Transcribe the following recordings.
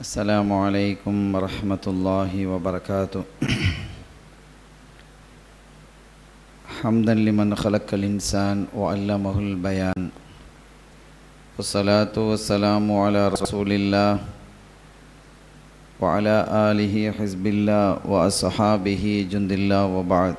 السلام عليكم ورحمة الله وبركاته حمدا لمن خلق الإنسان وعلمه البيان والصلاة والسلام على رسول الله وعلى آله حزب الله وأصحابه جند الله وبعد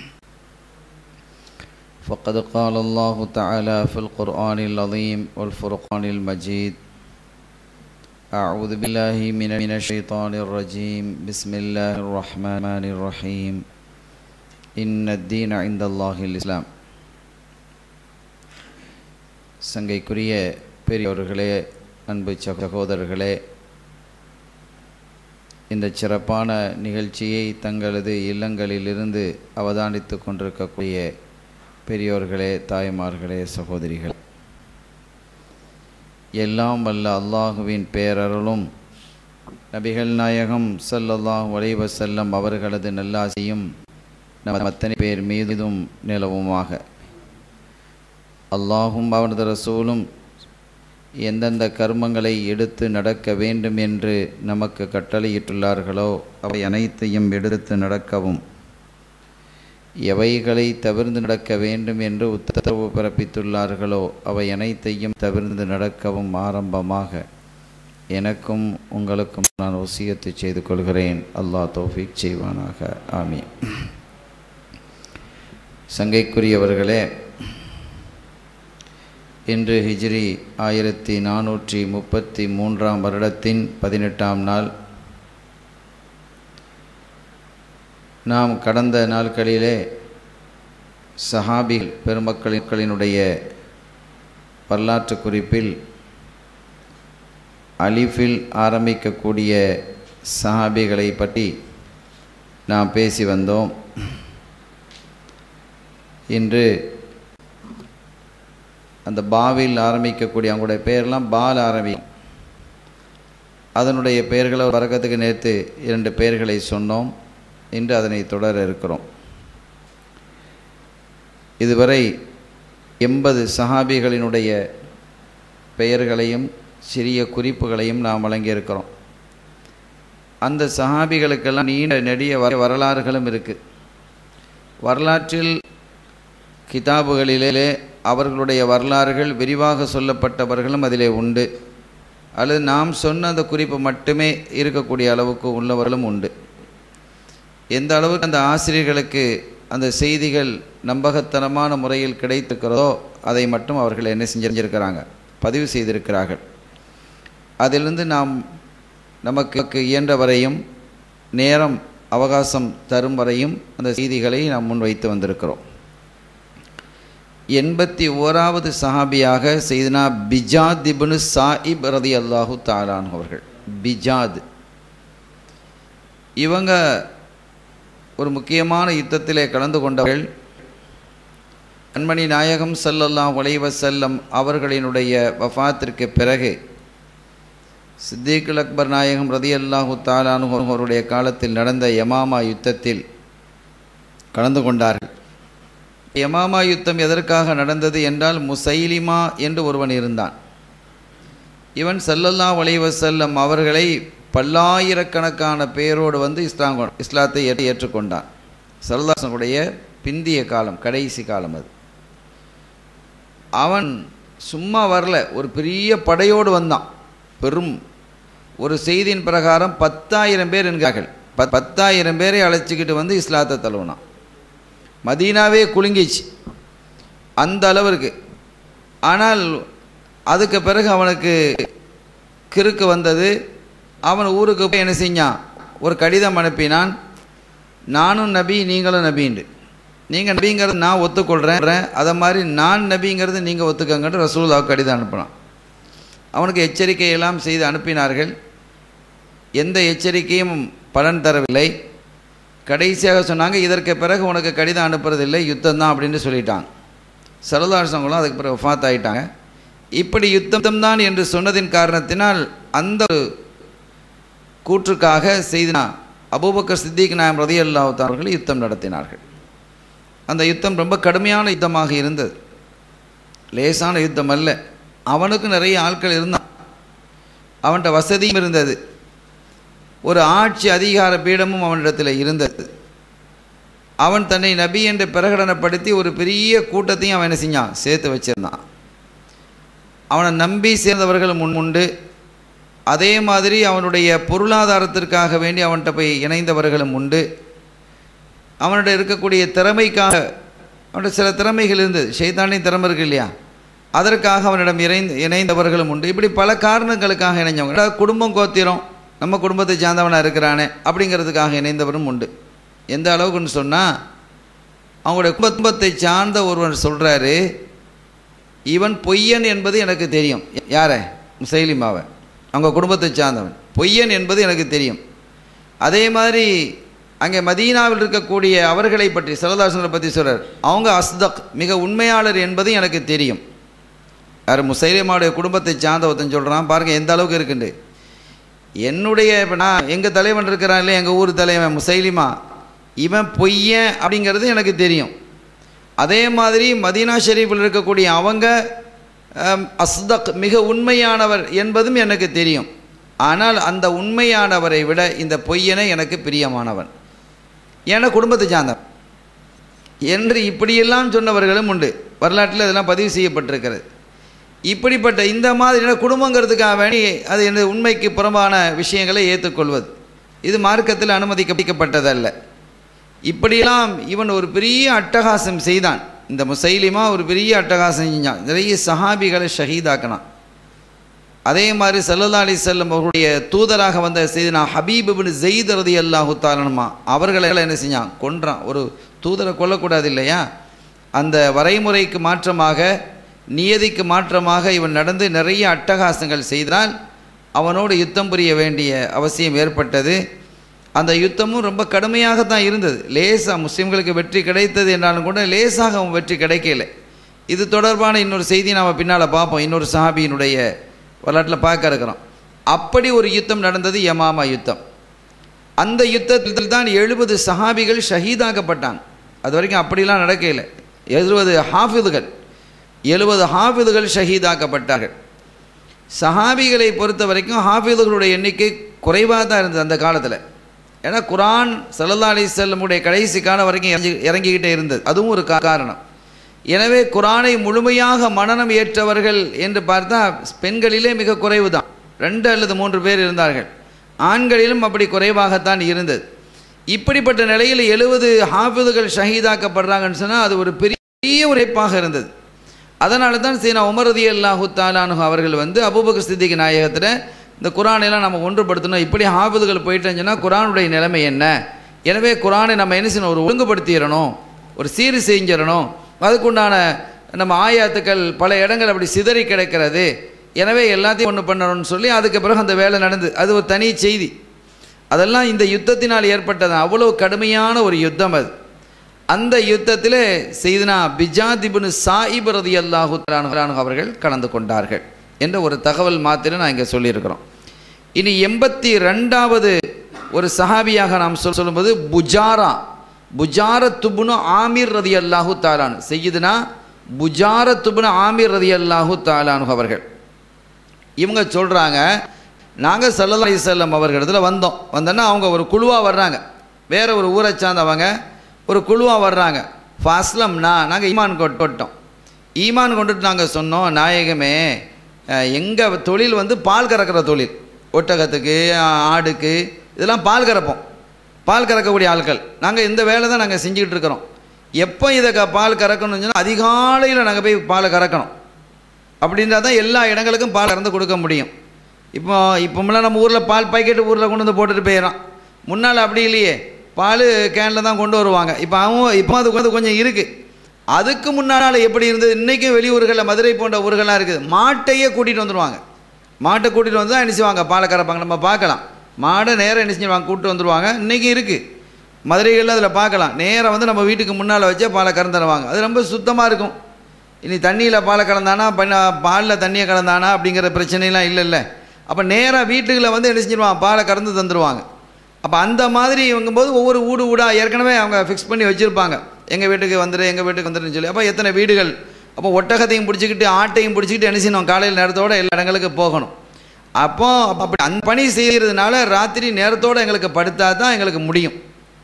فقد قال الله تعالى في القرآن العظيم والفرقان المجيد أعوذ بالله من من الشيطان الرجيم بسم الله الرحمن الرحيم إن الدين عند الله الإسلام சங்கைக்குரிய பெரியோர்களே அன்பு சகோதரர்களே இந்த சிறப்பான நிகழ்ச்சியை தங்களது இல்லங்களிலிருந்து அவதானித்து கொண்டிருக்கக்கூடிய பெரியோர்களே தாய்மார்களே சகோதரிகள் எல்லாம் வல்ல அல்லாஹுவின் பேரருளும் நபிகள் நாயகம் ஸல்லல்லாஹு அலைஹி வஸல்லம் அவர்களது நல்லாசியும் நம் அத்தனை பேர் மீதும் நிலவுமாக அல்லாஹும் அவனது ரசூலும் எந்தெந்த கர்மங்களை எடுத்து நடக்க வேண்டும் என்று நமக்கு கட்டளையிட்டுள்ளார்களோ அவை அனைத்தையும் எடுத்து நடக்கவும் எவைகளை தவிர்ந்து நடக்க வேண்டும் என்று உத்தரவு பிறப்பித்துள்ளார்களோ அவை அனைத்தையும் தவிர்ந்து நடக்கவும் ஆரம்பமாக எனக்கும் உங்களுக்கும் நான் ஒசியத்து செய்து கொள்கிறேன் அல்லாஹ் தௌஃபீக் செய்வானாக ஆமீன் சங்கைக்குரியவர்களே இன்று ஹிஜ்ரி ஆயிரத்தி நானூற்றி முப்பத்தி மூன்றாம் வருடத்தின் பதினெட்டாம் நாள் நாம் கடந்த நாட்களிலே சஹாபி பெருமக்களினுடைய வரலாற்று குறிப்பில் அலிஃபில் ஆரம்பிக்கக்கூடிய சஹாபிகளை பற்றி நாம் பேசி வந்தோம் இன்று அந்த பாவில் ஆரம்பிக்கக்கூடிய அவங்களுடைய பெயர்லாம் பால் ஆரம்பி அதனுடைய பெயர்களை வரக்கத்துக்கு நேற்று இரண்டு பெயர்களை சொன்னோம் இன்று அதனை தொடர இருக்கிறோம் இதுவரை எண்பது சஹாபிகளினுடைய பெயர்களையும் சிறிய குறிப்புகளையும் நாம் வழங்கியிருக்கிறோம் அந்த சஹாபிகளுக்கெல்லாம் நீண்ட நெடிய வர வரலாறுகளும் இருக்குது வரலாற்றில் கிதாபுகளிலே அவர்களுடைய வரலாறுகள் விரிவாக சொல்லப்பட்டவர்களும் அதிலே உண்டு அல்லது நாம் சொன்ன அந்த குறிப்பு மட்டுமே இருக்கக்கூடிய அளவுக்கு உள்ளவர்களும் உண்டு எந்த அளவுக்கு அந்த ஆசிரியர்களுக்கு அந்த செய்திகள் நம்பகத்தனமான முறையில் கிடைத்திருக்கிறதோ அதை மட்டும் அவர்கள் என்ன செஞ்சிருக்கிறாங்க பதிவு செய்திருக்கிறார்கள் அதிலிருந்து நாம் நமக்கு இயன்ற வரையும் நேரம் அவகாசம் தரும் வரையும் அந்த செய்திகளை நாம் முன்வைத்து வந்திருக்கிறோம் எண்பத்தி ஓராவது சஹாபியாக செய்தனா பிஜாத் இப்னு சாயிப் ரதி அல்லாஹு தாலான் அவர்கள் பிஜாத் இவங்க ஒரு முக்கியமான யுத்தத்திலே கலந்து கொண்டவர்கள் கண்மணி நாயகம் சல்லல்லாம் வளைவ செல்லம் அவர்களினுடைய வஃத்திற்கு பிறகு சித்திகுல் அக்பர் நாயகம் ரதி அல்லாஹு தாலானு அவருடைய காலத்தில் நடந்த யமாமா யுத்தத்தில் கலந்து கொண்டார்கள் யமாமா யுத்தம் எதற்காக நடந்தது என்றால் முசைலிமா என்று ஒருவன் இருந்தான் இவன் சல்லல்லா வலைவசல்லம் அவர்களை பல்லாயிரக்கணக்கான பேரோடு வந்து இஸ்லாம் இஸ்லாத்தை ஏற்றுக்கொண்டான் சரதாசனுடைய பிந்திய காலம் கடைசி காலம் அது அவன் சும்மா வரல ஒரு பெரிய படையோடு வந்தான் பெரும் ஒரு செய்தியின் பிரகாரம் பத்தாயிரம் பேர் என்கிறார்கள் பத்தாயிரம் பேரை அழைச்சிக்கிட்டு வந்து இஸ்லாத்தை தழுவினான் மதீனாவே குலுங்கிச்சு அந்த அளவிற்கு ஆனால் அதுக்கு பிறகு அவனுக்கு கிறுக்கு வந்தது அவன் ஊருக்கு போய் என்ன செஞ்சான் ஒரு கடிதம் அனுப்பினான் நானும் நபி நீங்களும் நபின்ட்டு நீங்கள் நபிங்கிறது நான் ஒத்துக்கொள்கிறேன் அதை மாதிரி நான் நபிங்கிறது நீங்கள் ஒத்துக்கங்கன்னு ரசூலாவுக்கு கடிதம் அனுப்பினான் அவனுக்கு எச்சரிக்கையெல்லாம் செய்து அனுப்பினார்கள் எந்த எச்சரிக்கையும் பலன் தரவில்லை கடைசியாக சொன்னாங்க இதற்கு பிறகு உனக்கு கடிதம் அனுப்புறதில்லை யுத்தம் தான் அப்படின்னு சொல்லிட்டாங்க சரதாசங்களும் அதுக்கு பிறகு ஃபாத் ஆகிட்டாங்க இப்படி யுத்தம் தான் என்று சொன்னதின் காரணத்தினால் அந்த கூற்றுக்காக செய்தினா அபூபக்கர் சித்திக் நாயம் ரதி அல்லாஹ் அவர்கள் யுத்தம் நடத்தினார்கள் அந்த யுத்தம் ரொம்ப கடுமையான யுத்தமாக இருந்தது லேசான யுத்தம் அல்ல அவனுக்கு நிறைய ஆட்கள் இருந்தான் அவன்கிட்ட வசதியும் இருந்தது ஒரு ஆட்சி அதிகார பீடமும் அவனிடத்தில் இருந்தது அவன் தன்னை நபி என்று பிரகடனப்படுத்தி ஒரு பெரிய கூட்டத்தையும் அவன் என்ன செஞ்சான் சேர்த்து வச்சிருந்தான் அவனை நம்பி சேர்ந்தவர்கள் முன் உண்டு அதே மாதிரி அவனுடைய பொருளாதாரத்திற்காக வேண்டி அவன்கிட்ட போய் இணைந்தவர்களும் உண்டு அவனுடைய இருக்கக்கூடிய திறமைக்காக அவனுடைய சில திறமைகள் இருந்தது ஷைத்தானி திறமை இருக்கு இல்லையா அதற்காக அவனிடம் இணைந்து இணைந்தவர்களும் உண்டு இப்படி பல காரணங்களுக்காக இணைஞ்சவங்க அதாவது குடும்பம் கோத்திரம் நம்ம குடும்பத்தை சார்ந்தவனாக இருக்கிறானே அப்படிங்கிறதுக்காக இணைந்தவரும் உண்டு எந்த அளவுக்குன்னு சொன்னால் அவங்களுடைய குடும்பத்தை சார்ந்த ஒருவன் சொல்கிறாரு இவன் பொய்யன் என்பது எனக்கு தெரியும் யாரை முசைலிமாவை அவங்க குடும்பத்தை சார்ந்தவன் பொய்யன் என்பது எனக்கு தெரியும் அதே மாதிரி அங்கே மதீனாவில் இருக்கக்கூடிய அவர்களை பற்றி சரதாசனை பற்றி சொல்கிறார் அவங்க அஸ்தக் மிக உண்மையாளர் என்பது எனக்கு தெரியும் யார் முசைலிமாவுடைய குடும்பத்தை சார்ந்த ஒருத்தன் சொல்கிறான் பாருங்கள் எந்த அளவுக்கு இருக்குண்டு என்னுடைய இப்போ நான் எங்கள் தலைவன் இருக்கிறான் இல்லையா எங்கள் ஊர் தலைவன் முசைலிமா இவன் பொய்யன் அப்படிங்கிறது எனக்கு தெரியும் அதே மாதிரி மதீனா ஷெரீஃபில் இருக்கக்கூடிய அவங்க அம், அஸ்தக் மிக உண்மையானவர் என்பதும் எனக்கு தெரியும் ஆனால் அந்த உண்மையானவரை விட இந்த பொய்யனை எனக்கு பிரியமானவன் என குடும்பத்தை சார்ந்தவன் என்று இப்படியெல்லாம் சொன்னவர்களும் உண்டு வரலாற்றில் இதெல்லாம் பதிவு செய்யப்பட்டிருக்கிறது இப்படிப்பட்ட இந்த மாதிரியான குடும்பங்கிறதுக்காக வேண்டி அது எனது உண்மைக்கு புறம்பான விஷயங்களை ஏற்றுக்கொள்வது இது மார்க்கத்தில் அனுமதிக்கப்பட்டதல்ல இப்படியெல்லாம் இவன் ஒரு பெரிய அட்டகாசம் செய்தான் இந்த முசைலிமா ஒரு பெரிய அட்டகாசம் செஞ்சான் நிறைய சஹாபிகளை ஷஹீதாக்கினான் அதே மாதிரி சல்லல்லா அலி செல்லம் அவர்களுடைய தூதராக வந்த செய்தினா ஹபீப் இப்னு ஜெயித் ரதி அல்லாஹு தாலனுமா அவர்களை எல்லாம் என்ன செஞ்சான் கொன்றான் ஒரு தூதரை கொல்லக்கூடாது இல்லையா அந்த வரைமுறைக்கு மாற்றமாக நியதிக்கு மாற்றமாக இவன் நடந்து நிறைய அட்டகாசங்கள் செய்தால் அவனோடு யுத்தம் புரிய வேண்டிய அவசியம் ஏற்பட்டது அந்த யுத்தமும் ரொம்ப கடுமையாக தான் இருந்தது லேசாக முஸ்லீம்களுக்கு வெற்றி கிடைத்தது என்றாலும் கூட லேசாக அவன் வெற்றி கிடைக்கல இது தொடர்பான இன்னொரு செய்தி நாம் பின்னால் பார்ப்போம் இன்னொரு சஹாபியினுடைய வரலாற்றில் பார்க்க இருக்கிறோம் அப்படி ஒரு யுத்தம் நடந்தது யமாமா யுத்தம் அந்த யுத்தத்தில் தான் எழுபது சஹாபிகள் ஷஹீதாக்கப்பட்டாங்க அது வரைக்கும் அப்படிலாம் நடக்கல எழுபது ஹாஃபிதுகள் எழுபது ஹாஃபிதுகள் ஷஹீதாக்கப்பட்டார்கள் சஹாபிகளை பொறுத்த வரைக்கும் ஹாஃபிதுகளுடைய எண்ணிக்கை குறைவாக தான் இருந்தது அந்த காலத்தில் ஏன்னா குரான் சல்லல்லா அலி செல்லமுடைய கடைசி காலம் வரைக்கும் இறங்கி இறங்கிக்கிட்டே இருந்தது அதுவும் ஒரு கா- காரணம் எனவே குரானை முழுமையாக மனனம் ஏற்றவர்கள் என்று பார்த்தா பெண்களிலே மிக குறைவு தான் ரெண்டு அல்லது மூன்று பேர் இருந்தார்கள் ஆண்களிலும் அப்படி குறைவாகத்தான் இருந்தது இப்படிப்பட்ட நிலையில் எழுபது ஹாஃபிதுகள் ஷஹீதாக்கப்படுறாங்கன்னு சொன்னால் அது ஒரு பெரிய உழைப்பாக இருந்தது அதனால தான் சீனா உமரதி அல்லாஹு தாலானு அவர்கள் வந்து அபூபக்கர் சித்திக் நாயகத்தில் இந்த குரானெல்லாம் நம்ம ஒன்றுபடுத்தணும் இப்படி ஹாஃபிதுகள் போயிட்டேன்னு சொன்னால் குரானுடைய நிலைமை என்ன எனவே குரானை நம்ம என்ன செய்யணும் ஒரு ஒழுங்குபடுத்திடணும் ஒரு சீர் செஞ்சிடணும் அதுக்குண்டான நம்ம ஆயாத்துக்கள் பல இடங்கள் அப்படி சிதறி கிடக்கிறது எனவே எல்லாத்தையும் ஒன்று பண்ணணும்னு சொல்லி அதுக்கு பிறகு அந்த வேலை நடந்து அது ஒரு தனி செய்தி அதெல்லாம் இந்த யுத்தத்தினால் ஏற்பட்டது அவ்வளவு கடுமையான ஒரு யுத்தம் அது அந்த யுத்தத்தில் செய்தனா பிஜாதிபுனு சாயிப் ரதி அல்லாஹு அவர்கள் கலந்து கொண்டார்கள் என்ற ஒரு தகவல் மாத்திரம் நான் இங்கே சொல்லியிருக்கிறோம் இனி எண்பத்தி ரெண்டாவது ஒரு சஹாபியாக நாம் சொல் சொல்லும்போது புஜாரா புஜார துபுனு ஆமீர் ரதி அல்லாஹு தாலான் செய்யுதுனா புஜார துபுனு ஆமீர் ரதி அல்லாஹு தாலானு அவர்கள் இவங்க சொல்கிறாங்க நாங்கள் சல்லல்லா அலிசல்லம் அவர்களிடத்துல வந்தோம் வந்தோன்னா அவங்க ஒரு குழுவாக வர்றாங்க வேற ஒரு ஊரை சார்ந்தவங்க ஒரு குழுவாக வர்றாங்க ஃபாஸ்லம்னா நாங்கள் ஈமான் கொட் கொட்டோம் ஈமான் கொண்டுட்டு நாங்கள் சொன்னோம் நாயகமே எங்கள் தொழில் வந்து பால் கறக்கிற தொழில் ஒட்டகத்துக்கு ஆ- ஆடுக்கு இதெல்லாம் பால் கறப்போம் பால் கறக்கக்கூடிய ஆட்கள் நாங்கள் இந்த வேலை தான் நாங்கள் செஞ்சுக்கிட்டு இருக்கிறோம் எப்போ இதை க பால் கறக்கணும்னு சொன்னால் அதிகாலையில் நாங்கள் போய் பாலை கறக்கணும் அப்படின்றா தான் எல்லா இடங்களுக்கும் பால் கறந்து கொடுக்க முடியும் இப்போ இப்போமெல்லாம் நம்ம ஊரில் பால் பாக்கெட்டு ஊரில் கொண்டு வந்து போட்டுட்டு போயிடறான் முன்னால் அப்படி இல்லையே பால் கேனில் தான் கொண்டு வருவாங்க இப்போ அவன் இப்போ அது வந்து கொஞ்சம் இருக்குது அதுக்கு முன்னால் எப்படி இருந்தது இன்றைக்கும் வெளியூர்களில் மதுரை போன்ற ஊர்களாக இருக்குது மாட்டையே கூட்டிகிட்டு வந்துடுவாங்க மாட்டை கூட்டிகிட்டு வந்து தான் என்ன செய்வாங்க பாலை கறப்பாங்க நம்ம பார்க்கலாம் மாடை நேராக என்ன செஞ்சுவாங்க கூப்பிட்டு வந்துடுவாங்க இன்றைக்கும் இருக்குது மதுரைகளில் அதில் பார்க்கலாம் நேராக வந்து நம்ம வீட்டுக்கு முன்னால் வச்சே பாலை கறந்துடுவாங்க அது ரொம்ப சுத்தமாக இருக்கும் இனி தண்ணியில் பாலை கலந்தானா பண்ண பாலில் தண்ணியை கலந்தானா அப்படிங்கிற பிரச்சனைலாம் இல்லைல்ல அப்போ நேராக வீட்டுக்குள்ள வந்து என்ன செஞ்சிருவாங்க பாலை கறந்து தந்துடுவாங்க அப்போ அந்த மாதிரி இவங்கும்போது ஒவ்வொரு வீடு வீடாக ஏற்கனவே அவங்க ஃபிக்ஸ் பண்ணி வச்சுருப்பாங்க எங்கள் வீட்டுக்கு வந்துடு எங்கள் வீட்டுக்கு வந்துடுன்னு சொல்லி அப்போ எத்தனை வீடுகள் அப்போ ஒட்டகத்தையும் பிடிச்சிக்கிட்டு ஆட்டையும் பிடிச்சிக்கிட்டு என்ன செய்யணும் காலையில் நேரத்தோட எல்லா இடங்களுக்கு போகணும் அப்போ அப்படி அந்த பணி செய்கிறதுனால ராத்திரி நேரத்தோடு எங்களுக்கு படுத்தா தான் எங்களுக்கு முடியும்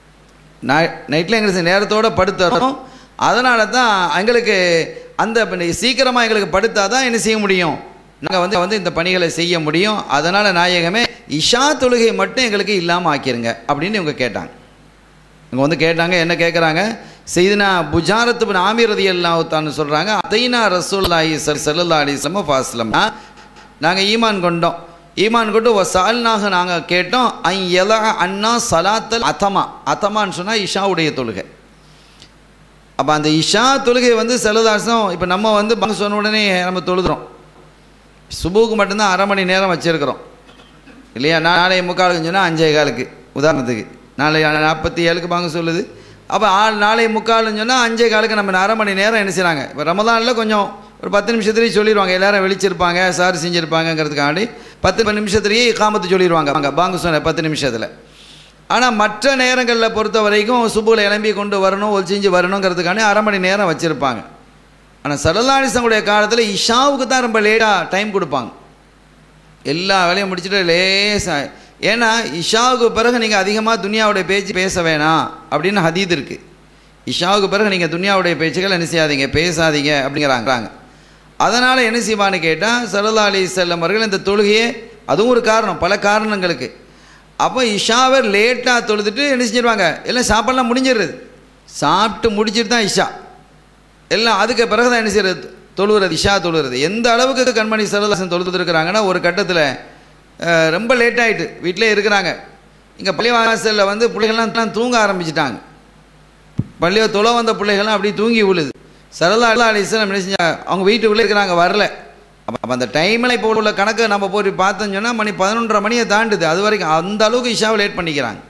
நைட்டில் எங்களுக்கு நேரத்தோடு படுத்துறோம் அதனால தான் எங்களுக்கு அந்த சீக்கிரமாக எங்களுக்கு படுத்தா தான் என்ன செய்ய முடியும் நாங்கள் வந்து வந்து இந்த பணிகளை செய்ய முடியும் அதனால் நாயகமே இஷா தொழுகை மட்டும் எங்களுக்கு இல்லாமல் ஆக்கிருங்க அப்படின்னு இவங்க கேட்டாங்க இவங்க வந்து கேட்டாங்க என்ன கேட்குறாங்க செய்தினா புஜாரத்து பின் ஆமீர் ரதி அல்லாஹான்னு சொல்கிறாங்க அதைனா ரசூல்லாஹி சல் சல்லா அலிஸ்லம ஃபாஸ்லம்னா நாங்கள் ஈமான் கொண்டோம் ஈமான் கொண்டு ஒரு சால்னாக நாங்கள் கேட்டோம் ஐ எலா அண்ணா சலாத்தல் அத்தமா அத்தமான்னு சொன்னால் இஷாவுடைய தொழுகை அப்போ அந்த இஷா தொழுகை வந்து செலதாசம் இப்போ நம்ம வந்து பங்கு சொன்ன உடனே நம்ம தொழுதுறோம் சுபுக்கு மட்டும்தான் அரை மணி நேரம் வச்சுருக்கிறோம் இல்லையா நாளை முக்காலுக்கு சொன்னால் அஞ்சே காலுக்கு உதாரணத்துக்கு நாளை நாற்பத்தி ஏழுக்கு பாங்க சொல்லுது அப்போ ஆள் நாளை முக்கால்னு சொன்னால் அஞ்சே காலுக்கு நம்ம அரை மணி நேரம் என்ன செய்கிறாங்க இப்போ ரமதானில் கொஞ்சம் ஒரு பத்து நிமிஷத்துலேயே சொல்லிடுவாங்க எல்லாரும் வெளிச்சிருப்பாங்க சார் செஞ்சுருப்பாங்கங்கிறதுக்காண்டி பத்து நிமிஷத்துலேயே காமத்து சொல்லிடுவாங்க அங்கே பாங்க சொன்ன பத்து நிமிஷத்தில் ஆனால் மற்ற நேரங்களில் பொறுத்த வரைக்கும் சுபுல எலும்பி கொண்டு வரணும் ஒல் செஞ்சு வரணுங்கிறதுக்காண்டி அரை மணி நேரம் வச்சுருப்பாங்க ஆனால் சரலானிசங்களுடைய காலத்தில் இஷாவுக்கு தான் ரொம்ப லேட்டாக டைம் கொடுப்பாங்க எல்லா வேலையும் முடிச்சுட்டு லேசாக ஏன்னா இஷாவுக்கு பிறகு நீங்கள் அதிகமாக துனியாவுடைய பேச்சு பேச வேணாம் அப்படின்னு ஹதீத் இருக்குது இஷாவுக்கு பிறகு நீங்கள் துனியாவுடைய பேச்சுகள் என்ன செய்யாதீங்க பேசாதீங்க அப்படிங்கிறாங்க அதனால் என்ன செய்வான்னு கேட்டால் சரலா அலி செல்லம் அவர்கள் இந்த தொழுகையே அதுவும் ஒரு காரணம் பல காரணங்களுக்கு அப்போ இஷாவை லேட்டாக தொழுதுட்டு என்ன செஞ்சிருவாங்க எல்லாம் சாப்பாடெலாம் முடிஞ்சிடுறது சாப்பிட்டு முடிச்சிட்டு தான் இஷா எல்லாம் அதுக்கு பிறகு தான் என்ன செய்யறது தொழுகிறது இஷா தொழுகிறது எந்த அளவுக்கு கண்மணி சரதாசன் தொழுது இருக்கிறாங்கன்னா ஒரு கட்டத்தில் ரொம்ப லேட் ஆகிட்டு வீட்டிலே இருக்கிறாங்க இங்கே பள்ளிவாசலில் வந்து பிள்ளைகள்லாம் தூங்க ஆரம்பிச்சிட்டாங்க பள்ளியை தொலை வந்த பிள்ளைகள்லாம் அப்படி தூங்கி விழுது சரதா அல்லா அலிஸ்லாம் என்ன செஞ்சாங்க அவங்க வீட்டுக்குள்ளே இருக்கிறாங்க வரல அப்போ அந்த டைமில் இப்போ உள்ள கணக்கை நம்ம போய் பார்த்தோன்னு சொன்னால் மணி பதினொன்றரை மணியை தாண்டுது அது வரைக்கும் அந்த அளவுக்கு இஷாவை லேட் பண்ணிக்கிறாங்க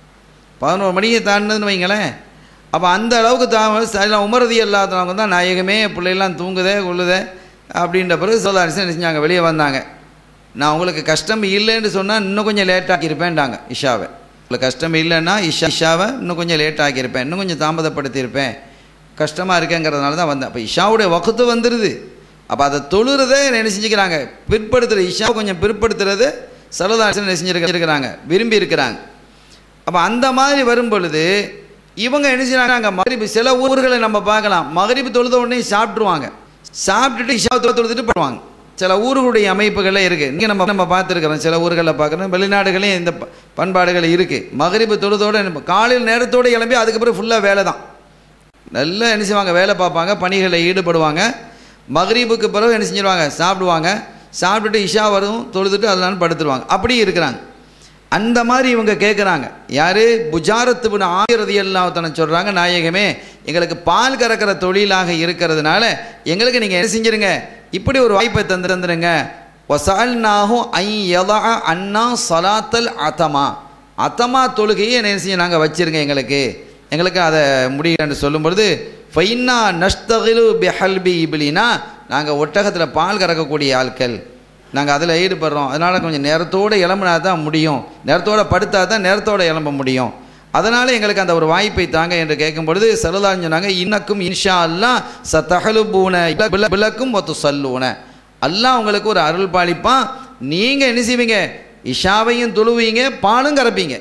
பதினோரு மணியை தாண்டுதுன்னு வைங்களேன் அப்போ அந்த அளவுக்கு தா உமரதி இல்லாதவங்க தான் நாயகமே பிள்ளைலாம் தூங்குதே கொள்ளுதே அப்படின்ற பிறகு சோதாரிசன் என்ன செஞ்சாங்க வெளியே வந்தாங்க நான் உங்களுக்கு கஷ்டம் இல்லைன்னு சொன்னால் இன்னும் கொஞ்சம் லேட் ஆக்கியிருப்பேன்டாங்க இஷாவை உங்களுக்கு கஷ்டம் இல்லைன்னா இஷா இஷாவை இன்னும் கொஞ்சம் லேட் ஆக்கியிருப்பேன் இன்னும் கொஞ்சம் தாமதப்படுத்தியிருப்பேன் கஷ்டமாக இருக்கேங்கிறதுனால தான் வந்தேன் அப்போ இஷாவுடைய வகுத்து வந்துடுது அப்போ அதை தொழுறதே என்ன செஞ்சுக்கிறாங்க பிற்படுத்துகிற இஷா கொஞ்சம் பிற்படுத்துறது சரதாசன் என்ன செஞ்சுருக்கிறாங்க விரும்பி இருக்கிறாங்க அப்போ அந்த மாதிரி வரும் பொழுது இவங்க என்ன செய்கிறாங்க மகரிப்பு சில ஊர்களை நம்ம பார்க்கலாம் மகரிப்பு தொழுத உடனே சாப்பிட்ருவாங்க சாப்பிட்டுட்டு இஷா தொழுதுட்டு போடுவாங்க சில ஊர்களுடைய அமைப்புகளே இருக்குது இங்கே நம்ம நம்ம பார்த்துருக்குறோம் சில ஊர்களில் பார்க்குறோம் வெளிநாடுகளையும் இந்த பண்பாடுகள் இருக்குது மகரிப்பு தொழுதோடு காலையில் நேரத்தோடு கிளம்பி அதுக்கப்புறம் ஃபுல்லாக வேலை தான் நல்லா என்ன செய்வாங்க வேலை பார்ப்பாங்க பணிகளில் ஈடுபடுவாங்க மகரீபுக்கு பிறகு என்ன செஞ்சிருவாங்க சாப்பிடுவாங்க சாப்பிட்டுட்டு இஷா வரும் தொழுதுட்டு அதெல்லாம் படுத்துருவாங்க அப்படி இருக்கிறாங்க அந்த மாதிரி இவங்க கேட்குறாங்க யார் புஜாரத்து பின் ஆயிரதி எல்லாத்தனை சொல்கிறாங்க நாயகமே எங்களுக்கு பால் கறக்கிற தொழிலாக இருக்கிறதுனால எங்களுக்கு நீங்கள் என்ன செஞ்சிருங்க இப்படி ஒரு வாய்ப்பை தந்து தந்துடுங்க ஒசால்னாகும் ஐ எதா அண்ணா சலாத்தல் அத்தமா அத்தமா தொழுகையை என்ன செஞ்சு நாங்கள் வச்சுருங்க எங்களுக்கு எங்களுக்கு அதை முடியலன்னு சொல்லும் பொழுது ஃபைன்னா நஷ்தகிலு பெஹல்பி இபிலினா நாங்கள் ஒட்டகத்தில் பால் கறக்கக்கூடிய ஆட்கள் நாங்கள் அதில் ஈடுபடுறோம் அதனால் கொஞ்சம் நேரத்தோடு எழும்பினா தான் முடியும் நேரத்தோடு படுத்தா தான் நேரத்தோடு எழும்ப முடியும் அதனால் எங்களுக்கு அந்த ஒரு வாய்ப்பை தாங்க என்று கேட்கும் பொழுது செல்லதான் சொன்னாங்க இன்னக்கும் இன்ஷா அல்லா ச தகலுபூன விளக்கும் ஒத்து சல்லூன அல்லாஹ் உங்களுக்கு ஒரு அருள் பாலிப்பான் நீங்கள் என்ன செய்வீங்க இஷாவையும் துழுவீங்க பாலும் கறப்பீங்க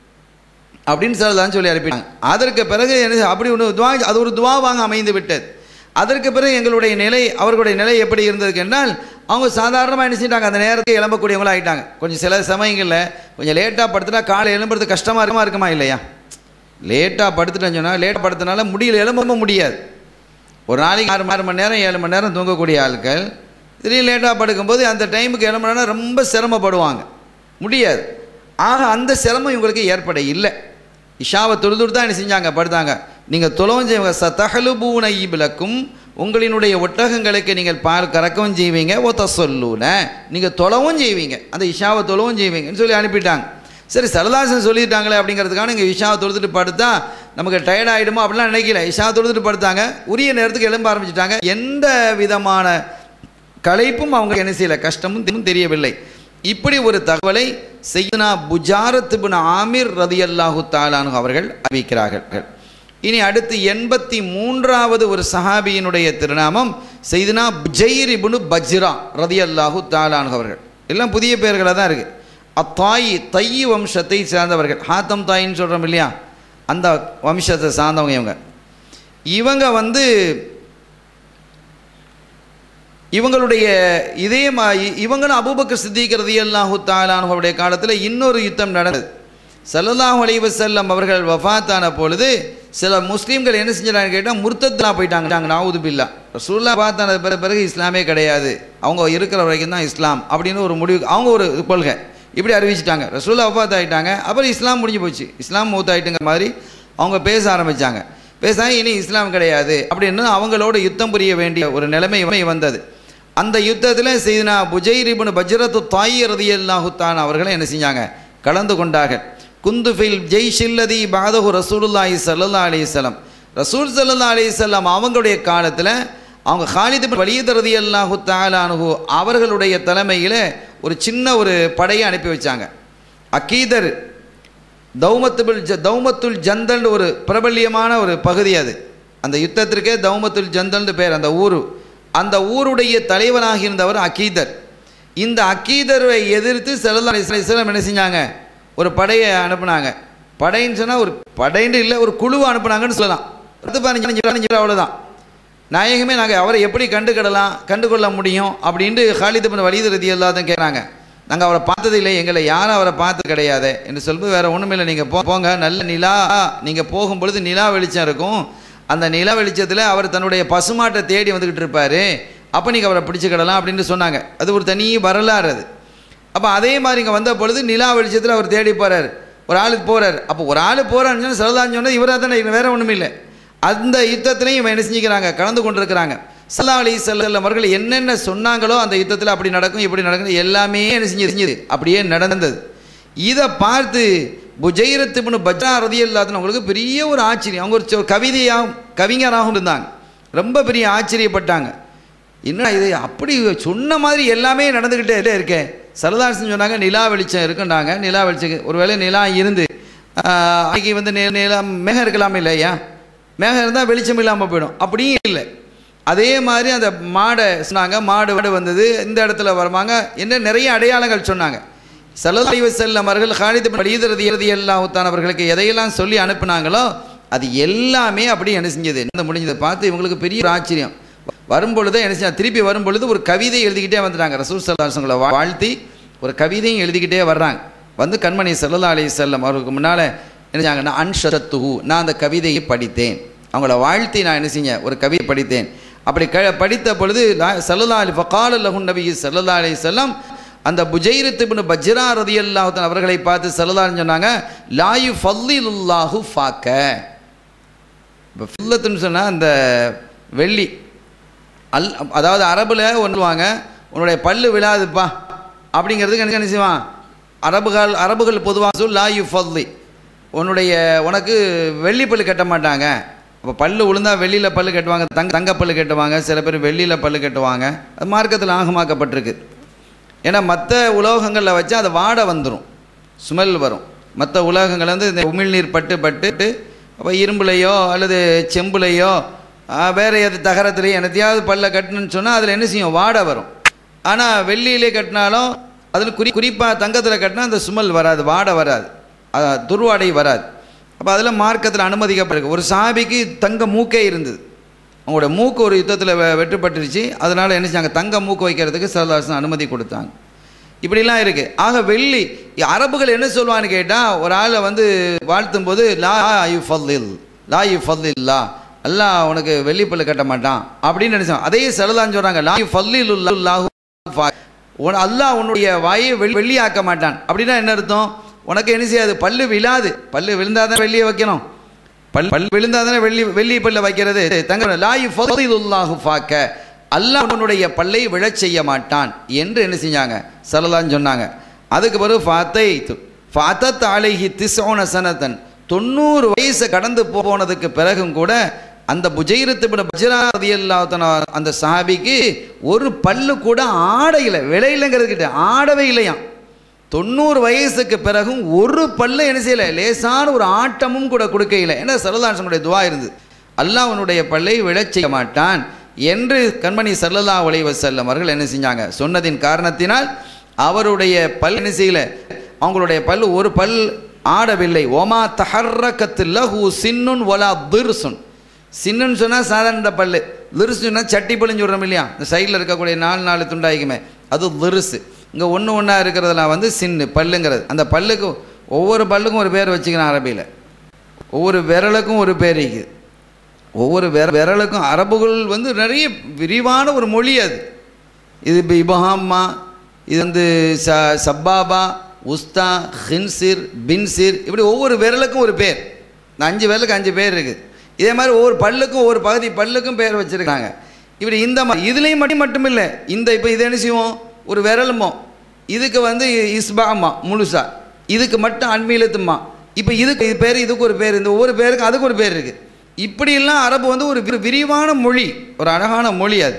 அப்படின்னு சொல்லதான் சொல்லி அனுப்பினாங்க அதற்கு பிறகு என்ன அப்படி ஒன்று துவா அது ஒரு துவாவாங்க அமைந்து விட்டது அதற்கு பிறகு எங்களுடைய நிலை அவர்களுடைய நிலை எப்படி இருந்ததுக்கு என்றால் அவங்க சாதாரணமாக என்ன செஞ்சிட்டாங்க அந்த நேரத்துக்கு எழும்பக்கூடியவங்களாக ஆகிட்டாங்க கொஞ்சம் சில சமயங்களில் கொஞ்சம் லேட்டாக படுத்துனா காலை எழும்புறது கஷ்டமாக இருக்குமா இருக்குமா இல்லையா லேட்டாக படுத்துட்டேன்னு சொன்னால் லேட்டாக படுத்தனால முடியல எழும்ப முடியாது ஒரு நாளைக்கு ஆறு ஆறு மணி நேரம் ஏழு மணி நேரம் தூங்கக்கூடிய ஆட்கள் திடீர்னு லேட்டாக படுக்கும்போது அந்த டைமுக்கு எழும்புனா ரொம்ப சிரமப்படுவாங்க முடியாது ஆக அந்த சிரமம் இவங்களுக்கு ஏற்பட இல்லை இஷாவை தொழுதுட்டு தான் என்ன செஞ்சாங்க படுத்தாங்க நீங்கள் தொலவும் செய்வங்க ச தகலுபூன ஈபிலக்கும் உங்களினுடைய ஒட்டகங்களுக்கு நீங்கள் பால் கறக்கவும் செய்வீங்க ஒத்த சொல்லூன நீங்கள் தொலவும் செய்வீங்க அந்த இஷாவை தொலவும் செய்வீங்கன்னு சொல்லி அனுப்பிட்டாங்க சரி சரதாசன் சொல்லிட்டாங்களே அப்படிங்கிறதுக்கான இங்கே இஷாவை தொழுதுட்டு படுத்தா நமக்கு டயர்ட் ஆகிடுமோ அப்படிலாம் நினைக்கல இஷா தொழுதுட்டு படுத்தாங்க உரிய நேரத்துக்கு எழும்ப ஆரம்பிச்சிட்டாங்க எந்த விதமான களைப்பும் அவங்க என்ன செய்யலை கஷ்டமும் தெரியவில்லை இப்படி ஒரு தகவலை செய்தனா புஜாரத் பின் ஆமிர் ரதி அல்லாஹு தாலானு அவர்கள் அறிவிக்கிறார்கள் இனி அடுத்து எண்பத்தி மூன்றாவது ஒரு சஹாபியினுடைய திருநாமம் செய்தனா ஜெயிர் இபுனு பஜ்ரா ரதி அல்லாஹு தாலானு அவர்கள் எல்லாம் புதிய பெயர்களாக தான் இருக்குது அத்தாயி தையி வம்சத்தை சேர்ந்தவர்கள் ஹாத்தம் தாயின்னு சொல்கிறோம் இல்லையா அந்த வம்சத்தை சார்ந்தவங்க இவங்க இவங்க வந்து இவங்களுடைய இதே மா இ- இவங்களும் அபூபக்கர் சித்திக் ரதியல்லாஹு தாலானுடைய காலத்தில் இன்னொரு யுத்தம் நடந்தது ஸல்லல்லாஹு அலைஹி வஸல்லம் அவர்கள் வஃபாத்தான பொழுது சில முஸ்லீம்கள் என்ன செஞ்சாங்க கேட்டால் முர்த்தத்னா போயிட்டாங்க நாவுது பில்லா ரசூல்லா வஃபாத்தான பிற- பிறகு இஸ்லாமே கிடையாது அவங்க இருக்கிற வரைக்கும் தான் இஸ்லாம் அப்படின்னு ஒரு முடிவு அவங்க ஒரு கொள்கை இப்படி அறிவிச்சிட்டாங்க ரசூல்லா வஃபாத் ஆயிட்டாங்க அப்புறம் இஸ்லாம் முடிஞ்சு போச்சு இஸ்லாம் மூத்தாயிட்டுங்கிற மாதிரி அவங்க பேச ஆரம்பிச்சாங்க பேச இனி இஸ்லாம் கிடையாது அப்படின்னு அவங்களோட யுத்தம் புரிய வேண்டிய ஒரு நிலைமை வந்தது அந்த யுத்தத்தில் செய்தினா புஜைர் இப்னு பஜ்ரத்து தாய் ரதியல்லாஹு தான் அவர்களை என்ன செஞ்சாங்க கலந்து கொண்டார்கள் குந்து ஃபில் ஜெய் ஷில்லதி பாதகு ரசூலுல்லாஹி ஸல்லல்லாஹு அலைஹி வஸல்லம் ரசூல் ஸல்லல்லாஹு அலைஹி வஸல்லம் அவங்களுடைய காலத்தில் அவங்க ஹாலித் இப்னு வலீத் ரதியல்லாஹு தஆலானஹு அவர்களுடைய தலைமையில் ஒரு சின்ன ஒரு படையை அனுப்பி வச்சாங்க அக்கீதர் தௌமத்துல் ஜ தௌமத்துல் ஜந்தல்னு ஒரு பிரபல்யமான ஒரு பகுதி அது அந்த யுத்தத்திற்கே தௌமத்துல் ஜந்தல்னு பேர் அந்த ஊர் அந்த ஊருடைய தலைவனாக இருந்தவர் அக்கீதர் இந்த அக்கீதரை எதிர்த்து செல்லல்லா இஸ்லாம் என்ன செஞ்சாங்க ஒரு படையை அனுப்புனாங்க படைன்னு சொன்னால் ஒரு படைன்னு இல்லை ஒரு குழுவை அனுப்புனாங்கன்னு சொல்லலாம் பத்து பதினஞ்சு பதினஞ்சு, பதினஞ்சு அவ்வளோதான் நாயகமே நாங்கள் அவரை எப்படி கண்டுக்கிடலாம் கண்டுகொள்ள முடியும் அப்படின்ட்டு ஹாலித் பின் வலிது ரதி எல்லாத்தையும் கேட்குறாங்க நாங்கள் அவரை பார்த்தது இல்லை எங்களை யாரும் அவரை பார்த்து கிடையாது என்று சொல்லும்போது வேறு ஒன்றும் இல்லை நீங்கள் போ போங்க நல்ல நிலா நீங்கள் போகும் பொழுது நிலா வெளிச்சம் இருக்கும் அந்த நிலா வெளிச்சத்தில் அவர் தன்னுடைய பசுமாட்டை தேடி வந்துக்கிட்டு இருப்பார் அப்போ நீங்கள் அவரை பிடிச்சிக்கிடலாம் அப்படின்னு சொன்னாங்க அது ஒரு தனி வரலாறு அது அப்போ அதே மாதிரி இங்கே வந்த பொழுது நிலா வெளிச்சத்தில் அவர் தேடி போகிறார் ஒரு ஆள் போகிறார் அப்போ ஒரு ஆள் போகிறான்னு சொன்னால் சரதான்னு சொன்னால் இவராக தானே வேறு ஒன்றும் இல்லை அந்த யுத்தத்திலையும் இவன் என்ன செஞ்சுக்கிறாங்க கலந்து கொண்டிருக்கிறாங்க சல்லா அலி செல்லம் அவர்கள் என்னென்ன சொன்னாங்களோ அந்த யுத்தத்தில் அப்படி நடக்கும் இப்படி நடக்கும் எல்லாமே என்ன செஞ்சு செஞ்சது அப்படியே நடந்தது இதை பார்த்து புஜைரத்துப்னு பஜ்ரா ரதி அவங்களுக்கு பெரிய ஒரு ஆச்சரியம் அவங்க ஒரு சொ- கவிதையாகவும் கவிஞராகவும் இருந்தாங்க ரொம்ப பெரிய ஆச்சரியப்பட்டாங்க என்ன இது அப்படி சொன்ன மாதிரி எல்லாமே நடந்துக்கிட்டே இருக்கே சரதாசன் சொன்னாங்க நிலா வெளிச்சம் இருக்குன்னாங்க நிலா வெளிச்சம் ஒருவேளை நிலா இருந்து ஆஹ், அன்னைக்கு வந்து நி- நிலா மேகம் இருக்கலாமே இல்லையா மேகம் இருந்தால் வெளிச்சம் இல்லாமல் போயிடும் அப்படியும் இல்லை அதே மாதிரி அந்த மாடை சொன்னாங்க மாடு மாடு வந்தது இந்த இடத்துல வருவாங்க என்ன நிறைய அடையாளங்கள் சொன்னாங்க சல்லல்லாஹு செல்லம் அவர்கள் ஹாலித் வலிதரதி இறுதி அல்லாஹுத்தான் அவர்களுக்கு எதையெல்லாம் சொல்லி அனுப்புனாங்களோ அது எல்லாமே அப்படியே என்ன செஞ்சது இந்த முடிஞ்சதை பார்த்து இவங்களுக்கு பெரிய ஒரு ஆச்சரியம் வரும்பொழுது என்ன செஞ்சாங்க திருப்பி வரும்பொழுது ஒரு கவிதை எழுதிக்கிட்டே வந்துட்டாங்க ரசூல் சல்லாசங்களை வாழ்த்தி ஒரு கவிதையும் எழுதிக்கிட்டே வர்றாங்க வந்து கண்மணி சல்லல்லா அலி செல்லம் அவருக்கு முன்னால் என்ன செஞ்சாங்கன்னா அன்ஷத்துஹு நான் அந்த கவிதையை படித்தேன் அவங்கள வாழ்த்தி நான் என்ன செஞ்சேன் ஒரு கவிதை படித்தேன் அப்படி க படித்த பொழுது லா- சல்லல்லா அலி ஃபகால லஹுன் நபி சல்லல்லா அலி செல்லம் அந்த புஜைரத்துபின் பஜ்ரா ரதியல்லாஹுத்தன் அவர்களை பார்த்து சல்லல்லான்னு சொன்னாங்க லாயு ஃபல்லிலுல்லாஹு ஃபாக்க இப்போ ஃபில்லத்துன்னு சொன்னால் அந்த வெள்ளி அல் அதாவது அரபில் ஒன்றுவாங்க உன்னுடைய பல்லு விழாதுப்பா அப்படிங்கிறதுக்கு எனக்கு என்ன செய்வான் அரபுகள் அரபுகள் பொதுவாக சொல் லா யு ஃபல்லி உன்னுடைய உனக்கு வெள்ளி பல்லு கட்ட மாட்டாங்க அப்போ பல்லு விழுந்தா வெள்ளியில் பல்லு கட்டுவாங்க தங்க தங்க பல்லு கட்டுவாங்க சில பேர் வெள்ளியில் பல்லு கட்டுவாங்க அது மார்க்கத்தில் ஆகமாக்கப்பட்டிருக்கு ஏன்னா மற்ற உலோகங்களில் வச்சா அது வாடை வந்துடும் ஸ்மெல் வரும் மற்ற உலோகங்கள் வந்து இந்த உமிழ்நீர் பட்டு பட்டு அப்போ இரும்புலையோ அல்லது செம்புலையோ ஆ, வேற எது தகரத்துலையோ என்னத்தையாவது பல்ல கட்டணும்னு சொன்னால் அதில் என்ன செய்யும் வாடை வரும் ஆனால் வெள்ளியிலே கட்டினாலும் அதில் குறி குறிப்பாக தங்கத்தில் கட்டினா அந்த ஸ்மெல் வராது வாடை வராது அது துர்வாடை வராது அப்போ அதில் மார்க்கத்தில் அனுமதிக்கப்பட்டிருக்கு ஒரு சாபிக்கு தங்க மூக்கே இருந்தது அவங்களோட மூக்கு ஒரு யுத்தத்தில் வெ வெட்டுப்பட்டுருச்சு அதனால் என்ன செஞ்சாங்க தங்க மூக்கு வைக்கிறதுக்கு சரதாசன் அனுமதி கொடுத்தாங்க இப்படிலாம் இருக்குது ஆக வெள்ளி அரபுகள் என்ன சொல்லுவான்னு கேட்டால் ஒரு ஆளை வந்து வாழ்த்தும் போது லா யு ஃபல்லில் லா யு ஃபல்லில்லா அல்லாஹ் உனக்கு வெள்ளி பல்லு கட்ட மாட்டான் அப்படின்னு நினைச்சாங்க அதே செலதான் சொல்கிறாங்க லா யு ஃபல்லில் லாஹு உன் அல்லாஹ் உன்னுடைய வாயை வெள்ளி வெள்ளியாக்க மாட்டான் அப்படின்னா என்ன அர்த்தம் உனக்கு என்ன செய்யாது பல்லு விழாது பல்லு விழுந்தாதான் வெள்ளியை வைக்கணும் பல் பல் விழுந்தாதானே வெள்ளி வெள்ளி பல்ல வைக்கிறது தங்க லாயு ஃபதிலுல்லாஹு ஃபாக்க அல்லாஹ் உன்னுடைய பல்லை விழச் செய்ய மாட்டான் என்று என்ன செஞ்சாங்க சல்லலான்னு சொன்னாங்க அதுக்கு பிறகு ஃபாத்தை ஃபாத்தத் அலைஹி திஸ்ஓன சனத்தன் தொண்ணூறு வயசு கடந்து போனதுக்கு பிறகும் கூட அந்த புஜைரத்து பின் பஜ்ரா ரதியல்லாஹு அந்த சஹாபிக்கு ஒரு பல்லு கூட ஆடையில விலையிலங்கிறதுக்கிட்ட ஆடவே இல்லையாம் தொண்ணூறு வயசுக்கு பிறகும் ஒரு பல்ல என்ன செய்யலை லேசான ஒரு ஆட்டமும் கூட கொடுக்கையில் ஏன்னா சரதாசனுடைய துவா இருந்தது அல்லாஹ் உன்னுடைய பல்லை விழச் செய்ய மாட்டான் என்று கண்மணி சல்லல்லா உலைவ செல்லம் அவர்கள் என்ன செஞ்சாங்க சொன்னதின் காரணத்தினால் அவருடைய பல் என்ன செய்யல அவங்களுடைய பல் ஒரு பல் ஆடவில்லை ஒமா தஹர்ரகத்து லஹு சின்னுன் ஒலா திர்சுன் சின்னுன்னு சொன்னால் சாதாரண இந்த பல்லு லிருசு சொன்னால் சட்டி பல்லுன்னு சொல்கிறோம் இல்லையா இந்த சைடில் இருக்கக்கூடிய நாலு நாலு துண்டாய்க்குமே அது லிருசு இங்கே ஒன்று ஒன்றா இருக்கிறதுலாம் வந்து சின்னு பல்லுங்கிறது அந்த பல்லுக்கு ஒவ்வொரு பல்லுக்கும் ஒரு பேர் வச்சுக்கிறேன் அரபியில் ஒவ்வொரு விரலுக்கும் ஒரு பேர் இருக்குது ஒவ்வொரு விர விரலுக்கும் அரபுகள் வந்து நிறைய விரிவான ஒரு மொழி அது இது இப்போ இபஹாம்மா இது வந்து ச சப்பாபா உஸ்தா ஹின்சிர் பின்சிர் இப்படி ஒவ்வொரு விரலுக்கும் ஒரு பேர் இந்த அஞ்சு விரலுக்கு அஞ்சு பேர் இருக்குது இதே மாதிரி ஒவ்வொரு பல்லுக்கும் ஒவ்வொரு பகுதி பல்லுக்கும் பேர் வச்சுருக்காங்க இப்படி இந்த மாதிரி இதுலேயும் மட்டும் மட்டும் இல்லை இந்த இப்போ இது என்ன செய்வோம் ஒரு விரலுமோ இதுக்கு வந்து இஸ்பாமா முழுசா இதுக்கு மட்டும் அன்மீலத்துமா இப்போ இதுக்கு இது பேர் இதுக்கு ஒரு பேர் இந்த ஒவ்வொரு பேருக்கு அதுக்கு ஒரு பேர் இருக்குது இப்படியெல்லாம் அரபு வந்து ஒரு விரி- விரிவான மொழி ஒரு அழகான மொழி அது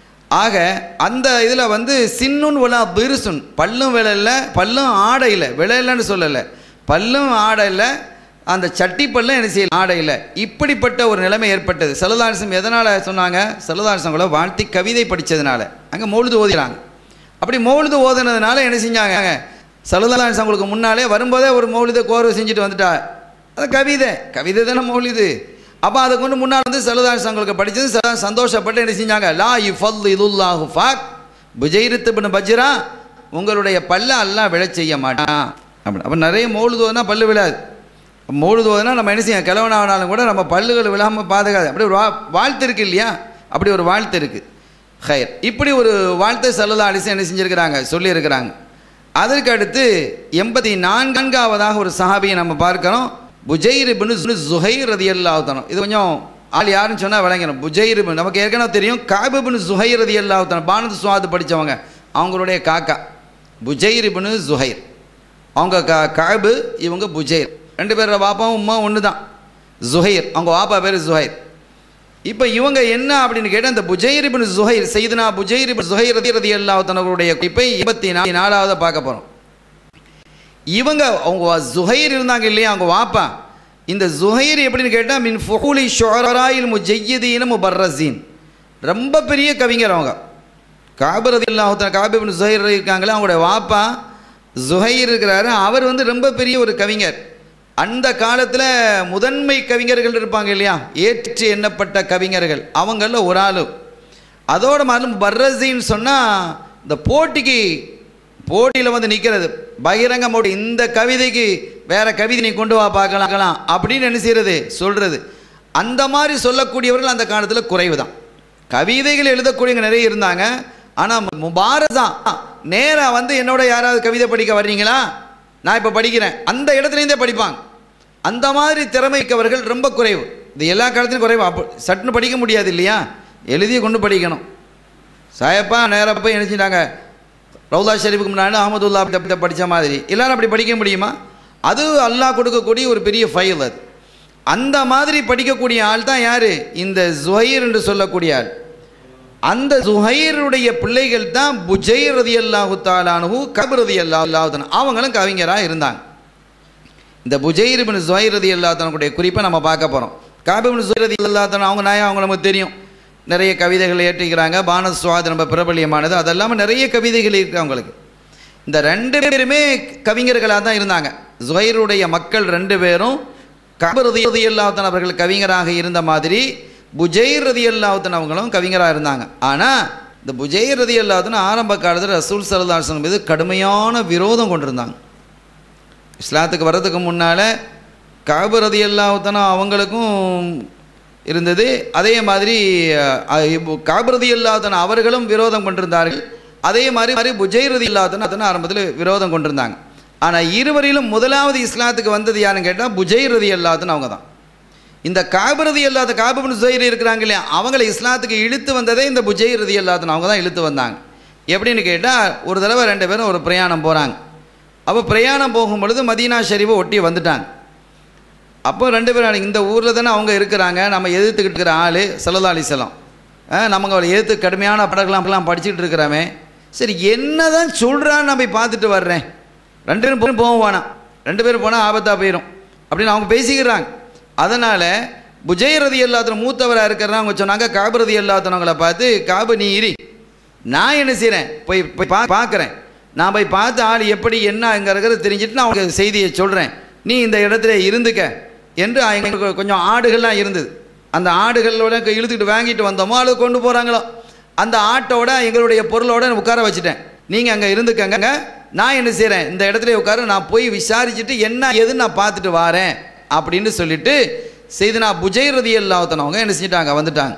ஆக அந்த இதில் வந்து சின்னுன் விழா பிருசுன் பல்லும் விளையில பல்லும் ஆடையில் விளையிலன்னு சொல்லலை பல்லும் ஆடையில் அந்த சட்டி பல்லும் என்ன செய்யல ஆடையில் இப்படிப்பட்ட ஒரு நிலைமை ஏற்பட்டது செலதாரசம் எதனால் சொன்னாங்க செலதாரசங்களை வாழ்த்தி கவிதை படித்ததுனால அங்கே மௌழுது ஓதினாங்க அப்படி மௌழுது ஓதுனதுனால என்ன செஞ்சாங்க செலதாரசம் அவங்களுக்கு முன்னாலே வரும்போதே ஒரு மௌலிதை கோர்வை செஞ்சுட்டு வந்துட்டா அது கவிதை கவிதை தானே மௌலிது அப்போ அதை கொண்டு முன்னால் வந்து செலதாஸ் அவங்களுக்கு படித்தது செலதா சந்தோஷப்பட்டு என்ன செஞ்சாங்க லா இஃபல் இதுல்லாஹு ஃபாக் புஜைரித்து பின் பஜ்ரா உங்களுடைய பல்ல அல்லாஹ் விழச் செய்ய மாட்டான் அப்படி அப்போ நிறைய மௌழுதுவதுனா பல்லு விழாது மௌழுதுவதுனா நம்ம என்ன செய்ய கிழவனானாலும் கூட நம்ம பல்லுகள் விழாமல் பாதுகாது அப்படி ஒரு வா வாழ்த்து இருக்கு இல்லையா அப்படி ஒரு வாழ்த்து இருக்குது ஹயர் இப்படி ஒரு வாழ்த்து செல்லதா அலிசன் என்ன செஞ்சுருக்கிறாங்க சொல்லியிருக்கிறாங்க அதற்கு அடுத்து எண்பத்தி நான்காவதாக ஒரு சஹாபியை நம்ம பார்க்கிறோம் புஜைர் பின் ஜுஹைர் ரதி அல்லாஹத்தனம் இது கொஞ்சம் ஆள் யாருன்னு சொன்னால் விளங்கணும் புஜைர் பின் நமக்கு ஏற்கனவே தெரியும் காபு பின் ஜுஹைர் ரதி அல்லாஹத்தனம் பானது சுவாது படித்தவங்க அவங்களுடைய காக்கா புஜைர் பின் ஜுஹைர் அவங்க கா காபு இவங்க புஜைர் ரெண்டு பேரோட பாப்பாவும் உமா ஒன்று தான் ஜுஹைர் அவங்க வாப்பா பேர் ஜுஹைர் இப்போ இவங்க என்ன அப்படின்னு கேட்டால் இந்த புஜைர் இப்னு ஜுஹைர் செய்தனா புஜைர் இப்னு ஜுஹைர் ரதி ரதி அல்லாஹ்தனவருடைய குறிப்பை எண்பத்தி நாலு நாலாவது பார்க்க போகிறோம் இவங்க அவங்க வா- ஜுஹைர் இருந்தாங்க இல்லையா அவங்க வாப்பா இந்த ஜுஹைர் எப்படின்னு கேட்டால் மின் ஃபுஹுலி ஷொராயில் முஜையதீன முபர்ரசீன் ரொம்ப பெரிய கவிஞர் அவங்க காபரதி அல்லாஹத்தன காபிபின் ஜுஹைர் இருக்காங்களே அவங்களுடைய வாப்பா ஜுஹைர் இருக்கிறாரு அவர் வந்து ரொம்ப பெரிய ஒரு கவிஞர் அந்த காலத்தில் முதன்மை கவிஞர்கள் இருப்பாங்க இல்லையா ஏற்று எண்ணப்பட்ட கவிஞர்கள் அவங்களில் ஒரு ஆளு அதோட மாதிரி பர்ரசின்னு சொன்னால் இந்த போட்டிக்கு போட்டியில் வந்து நிற்கிறது பகிரங்க போட்டி இந்த கவிதைக்கு வேற கவிதை நீ கொண்டு வா பார்க்கலாம் பார்க்கலாம் அப்படின்னு என்ன செய்யறது சொல்றது அந்த மாதிரி சொல்லக்கூடியவர்கள் அந்த காலத்தில் குறைவு தான் கவிதைகள் எழுதக்கூடியவங்க நிறைய இருந்தாங்க ஆனால் முபாரசா நேராக வந்து என்னோட யாராவது கவிதை படிக்க வர்றீங்களா நான் இப்போ படிக்கிறேன் அந்த இடத்துலேருந்தே படிப்பாங்க அந்த மாதிரி திறமைக்கவர்கள் ரொம்ப குறைவு இது எல்லா காலத்திலும் குறைவு அப்போ சட்டுன்னு படிக்க முடியாது இல்லையா எழுதி கொண்டு படிக்கணும் சாயப்பா நேராக போய் நினச்சிட்டாங்க ரவுலா ஷெரீஃபுக்கு முன்னாடி அகமதுல்லா அப்படி படித்த மாதிரி எல்லாரும் அப்படி படிக்க முடியுமா அது அல்லாஹ் கொடுக்கக்கூடிய ஒரு பெரிய ஃபைல் அது அந்த மாதிரி படிக்கக்கூடிய ஆள் தான் யார் இந்த ஜுஹைர் என்று சொல்லக்கூடிய ஆள் அந்த ஜுஹைருடைய பிள்ளைகள் தான் புஜைர் ரதி அல்லாஹு தாலானு கபு ரதி அல்லா அல்லாஹுதான் அவங்களும் கவிஞராக இருந்தாங்க இந்த புஜைர் பின் ஜுஹைர் ரதி அல்லாத்தனுடைய குறிப்பை நம்ம பார்க்க போகிறோம் காபிபின் ஜுஹைர் ரதி அல்லாத்தன் அவங்க நாயம் அவங்க நமக்கு தெரியும் நிறைய கவிதைகள் ஏற்றிக்கிறாங்க பானத் சுவாத் ரொம்ப பிரபலியமானது அது இல்லாமல் நிறைய கவிதைகள் இருக்கு அவங்களுக்கு இந்த ரெண்டு பேருமே கவிஞர்களாக தான் இருந்தாங்க ஜுஹைருடைய மக்கள் ரெண்டு பேரும் கபர் ரதி அல்லாத்தன் அவர்கள் கவிஞராக இருந்த மாதிரி புஜைர் ரதி அல்லாத்தன் அவங்களும் கவிஞராக இருந்தாங்க ஆனால் இந்த புஜைர் ரதி அல்லாத்தன் ஆரம்ப காலத்தில் ரசூல் சல்லாசன் மீது கடுமையான விரோதம் கொண்டிருந்தாங்க இஸ்லாத்துக்கு வர்றதுக்கு முன்னால் காபு ரதி அல்லாஹத்தனா அவங்களுக்கும் இருந்தது அதே மாதிரி காபு ரதி அல்லாஹத்தனா அவர்களும் விரோதம் கொண்டிருந்தார்கள் அதே மாதிரி மாதிரி புஜை ரதி அல்லாஹத்தனா ஆரம்பத்தில் விரோதம் கொண்டிருந்தாங்க ஆனால் இருவரிலும் முதலாவது இஸ்லாத்துக்கு வந்தது யாருன்னு கேட்டால் புஜை ரதி அல்லாஹத்தன் அவங்க தான் இந்த காபரதி அல்லாத காபுபின் ஜுஹைர் இருக்கிறாங்க இல்லையா அவங்கள இஸ்லாத்துக்கு இழுத்து வந்ததே இந்த புஜை ரதி அல்லாதன் அவங்க தான் இழுத்து வந்தாங்க எப்படின்னு கேட்டால் ஒரு தடவை ரெண்டு பேரும் ஒரு பிரயாணம் போகிறாங்க அப்போ பிரயாணம் போகும் பொழுது மதீனா ஷெரீஃபை ஒட்டி வந்துட்டாங்க அப்போ ரெண்டு பேரும் இந்த ஊரில் தானே அவங்க இருக்கிறாங்க நம்ம எதிர்த்துக்கிட்டு இருக்கிற ஆள் சல்லா அலிசலாம் நமக்கு அவளை எதிர்த்து கடுமையான படங்கள்லாம் படிச்சுக்கிட்டு இருக்கிறாமே சரி என்ன தான் சொல்கிறான்னு நான் போய் பார்த்துட்டு வர்றேன் ரெண்டு பேரும் போவோம் வேணாம் ரெண்டு பேரும் போனால் ஆபத்தாக போயிடும் அப்படின்னு அவங்க பேசிக்கிறாங்க அதனால் புஜய் ரதி அல்லாத்தன மூத்தவராக இருக்கிறதா அவங்க சொன்னாங்க காபு ரதி அல்லாத்தனவங்களை பார்த்து காபு நீ இரி நான் என்ன செய்கிறேன் போய் போய் பா பார்க்குறேன் நான் போய் பார்த்து ஆள் எப்படி என்னங்கிறத தெரிஞ்சுட்டு நான் உங்களுக்கு செய்தியை சொல்கிறேன் நீ இந்த இடத்துல இருந்துக்க என்று எங்களுக்கு கொஞ்சம் ஆடுகள்லாம் இருந்தது அந்த ஆடுகளோட இழுத்துக்கிட்டு வாங்கிட்டு வந்தோமோ அல்லது கொண்டு போகிறாங்களோ அந்த ஆட்டோட எங்களுடைய பொருளோட உட்கார வச்சுட்டேன் நீங்கள் அங்கே இருந்துக்கங்க நான் என்ன செய்கிறேன் இந்த இடத்துல உட்கார நான் போய் விசாரிச்சுட்டு என்ன ஏதுன்னு நான் பார்த்துட்டு வரேன் அப்படின்னு சொல்லிட்டு செய்து நான் புஜை ரதி அல்லாத்தனவங்க என்ன செஞ்சிட்டாங்க வந்துட்டாங்க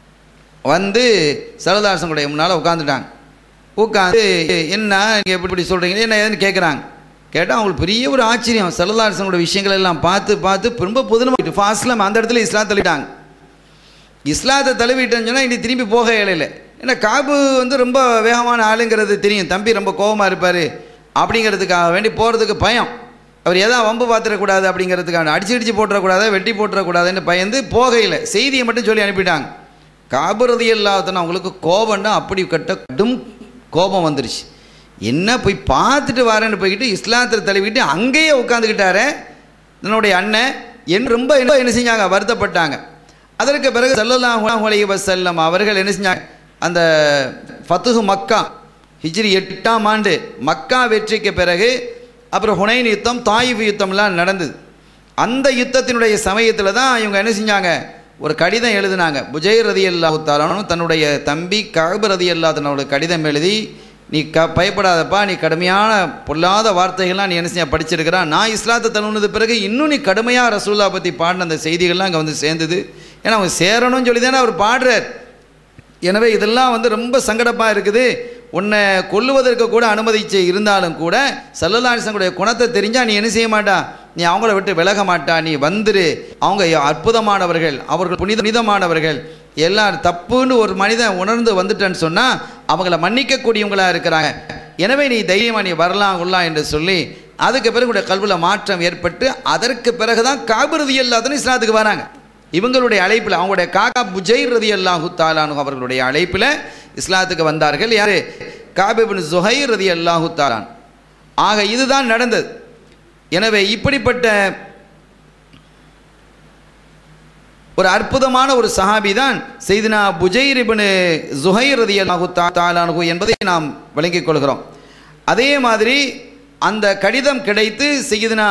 வந்து சரதாசனுடைய முன்னால் உட்காந்துட்டாங்க உட்காந்து என்ன நீங்கள் எப்படி இப்படி சொல்கிறீங்க என்ன ஏதுன்னு கேட்குறாங்க கேட்டால் அவங்களுக்கு பெரிய ஒரு ஆச்சரியம் சரதாசனோட விஷயங்கள் எல்லாம் பார்த்து பார்த்து ரொம்ப புதுனமாக ஃபாஸ்ட்டில் அந்த இடத்துல இஸ்லாம் தள்ளிட்டாங்க இஸ்லாத்தை தழுவிட்டேன்னு சொன்னால் இனி திரும்பி போக இயலையில் ஏன்னா காபு வந்து ரொம்ப வேகமான ஆளுங்கிறது தெரியும் தம்பி ரொம்ப கோபமாக இருப்பார் அப்படிங்கிறதுக்காக வேண்டி போகிறதுக்கு பயம் அவர் எதா வம்பு பார்த்துடக்கூடாது அப்படிங்கிறதுக்காக அடிச்சு அடிச்சு போட்டுறக்கூடாது வெட்டி போட்டுறக்கூடாதுன்னு பயந்து போகையில் செய்தியை மட்டும் சொல்லி அனுப்பிட்டாங்க காபுரதி இல்லாதன அவங்களுக்கு கோபம்னா அப்படி கட்ட கடும் கோபம் வந்துருச்சு என்ன போய் பார்த்துட்டு வரேன்னு போய்கிட்டு இஸ்லாத்தில் தழுவிட்டு அங்கேயே உட்காந்துக்கிட்டாரே என்னுடைய அண்ணன் என் ரொம்ப என்ன என்ன செஞ்சாங்க வருத்தப்பட்டாங்க அதற்கு பிறகு சல்லல்லாஹு அலைஹி வஸல்லம் அவர்கள் என்ன செஞ்சாங்க அந்த ஃபத்துஹு மக்கா ஹிஜ்ரி எட்டாம் ஆண்டு மக்கா வெற்றிக்கு பிறகு அப்புறம் ஹுனைன் யுத்தம் தாயிஃப் யுத்தம்லாம் நடந்தது அந்த யுத்தத்தினுடைய சமயத்தில் தான் இவங்க என்ன செஞ்சாங்க ஒரு கடிதம் எழுதினாங்க புஜை ரதி அல்லாஹு தாலானும் தன்னுடைய தம்பி கஹபு ரதி அல்லா தன்னோட கடிதம் எழுதி நீ க பயப்படாதப்பா நீ கடுமையான பொல்லாத வார்த்தைகள்லாம் நீ என்ன செய்ய படிச்சிருக்கிறான் நான் இஸ்லாத்தை தழுவுனது பிறகு இன்னும் நீ கடுமையாக ரசூல்லா பற்றி பாடின அந்த செய்திகள்லாம் அங்கே வந்து சேர்ந்தது ஏன்னா அவங்க சேரணும்னு சொல்லி தானே அவர் பாடுறார் எனவே இதெல்லாம் வந்து ரொம்ப சங்கடமாக இருக்குது உன்னை கொல்லுவதற்கு கூட அனுமதிச்சு இருந்தாலும் கூட சல்லல்லாசனுடைய குணத்தை தெரிஞ்சால் நீ என்ன செய்ய மாட்டா நீ அவங்கள விட்டு விலக மாட்டா நீ வந்துரு அவங்க அற்புதமானவர்கள் அவர்கள் புனித புனிதமானவர்கள் எல்லாரும் தப்புன்னு ஒரு மனிதன் உணர்ந்து வந்துட்டேன்னு சொன்னால் அவங்கள மன்னிக்கக்கூடியவங்களா இருக்கிறாங்க எனவே நீ தைரியமாக நீ வரலாம் உள்ளலாம் என்று சொல்லி அதுக்கு பிறகு உடைய கல்வியில் மாற்றம் ஏற்பட்டு அதற்கு பிறகு தான் காபிருதி இல்லாதன்னு இஸ்லாத்துக்கு வராங்க இவங்களுடைய அழைப்பில் அவங்களுடைய காக்கா புஜை ரதி அல்லாஹு தாலானு அவர்களுடைய அழைப்பில் இஸ்லாத்துக்கு வந்தார்கள் யாரு காபிபின் சுஹை ரதி அல்லாஹு தாலான் ஆக இதுதான் நடந்தது எனவே இப்படிப்பட்ட ஒரு அற்புதமான ஒரு சஹாபி தான் செய்தினா புஜைரிபின் ஜுஹை ரதி அல்லாஹு தாலானு என்பதை நாம் விளங்கிக் கொள்கிறோம் அதே மாதிரி அந்த கடிதம் கிடைத்து செய்தினா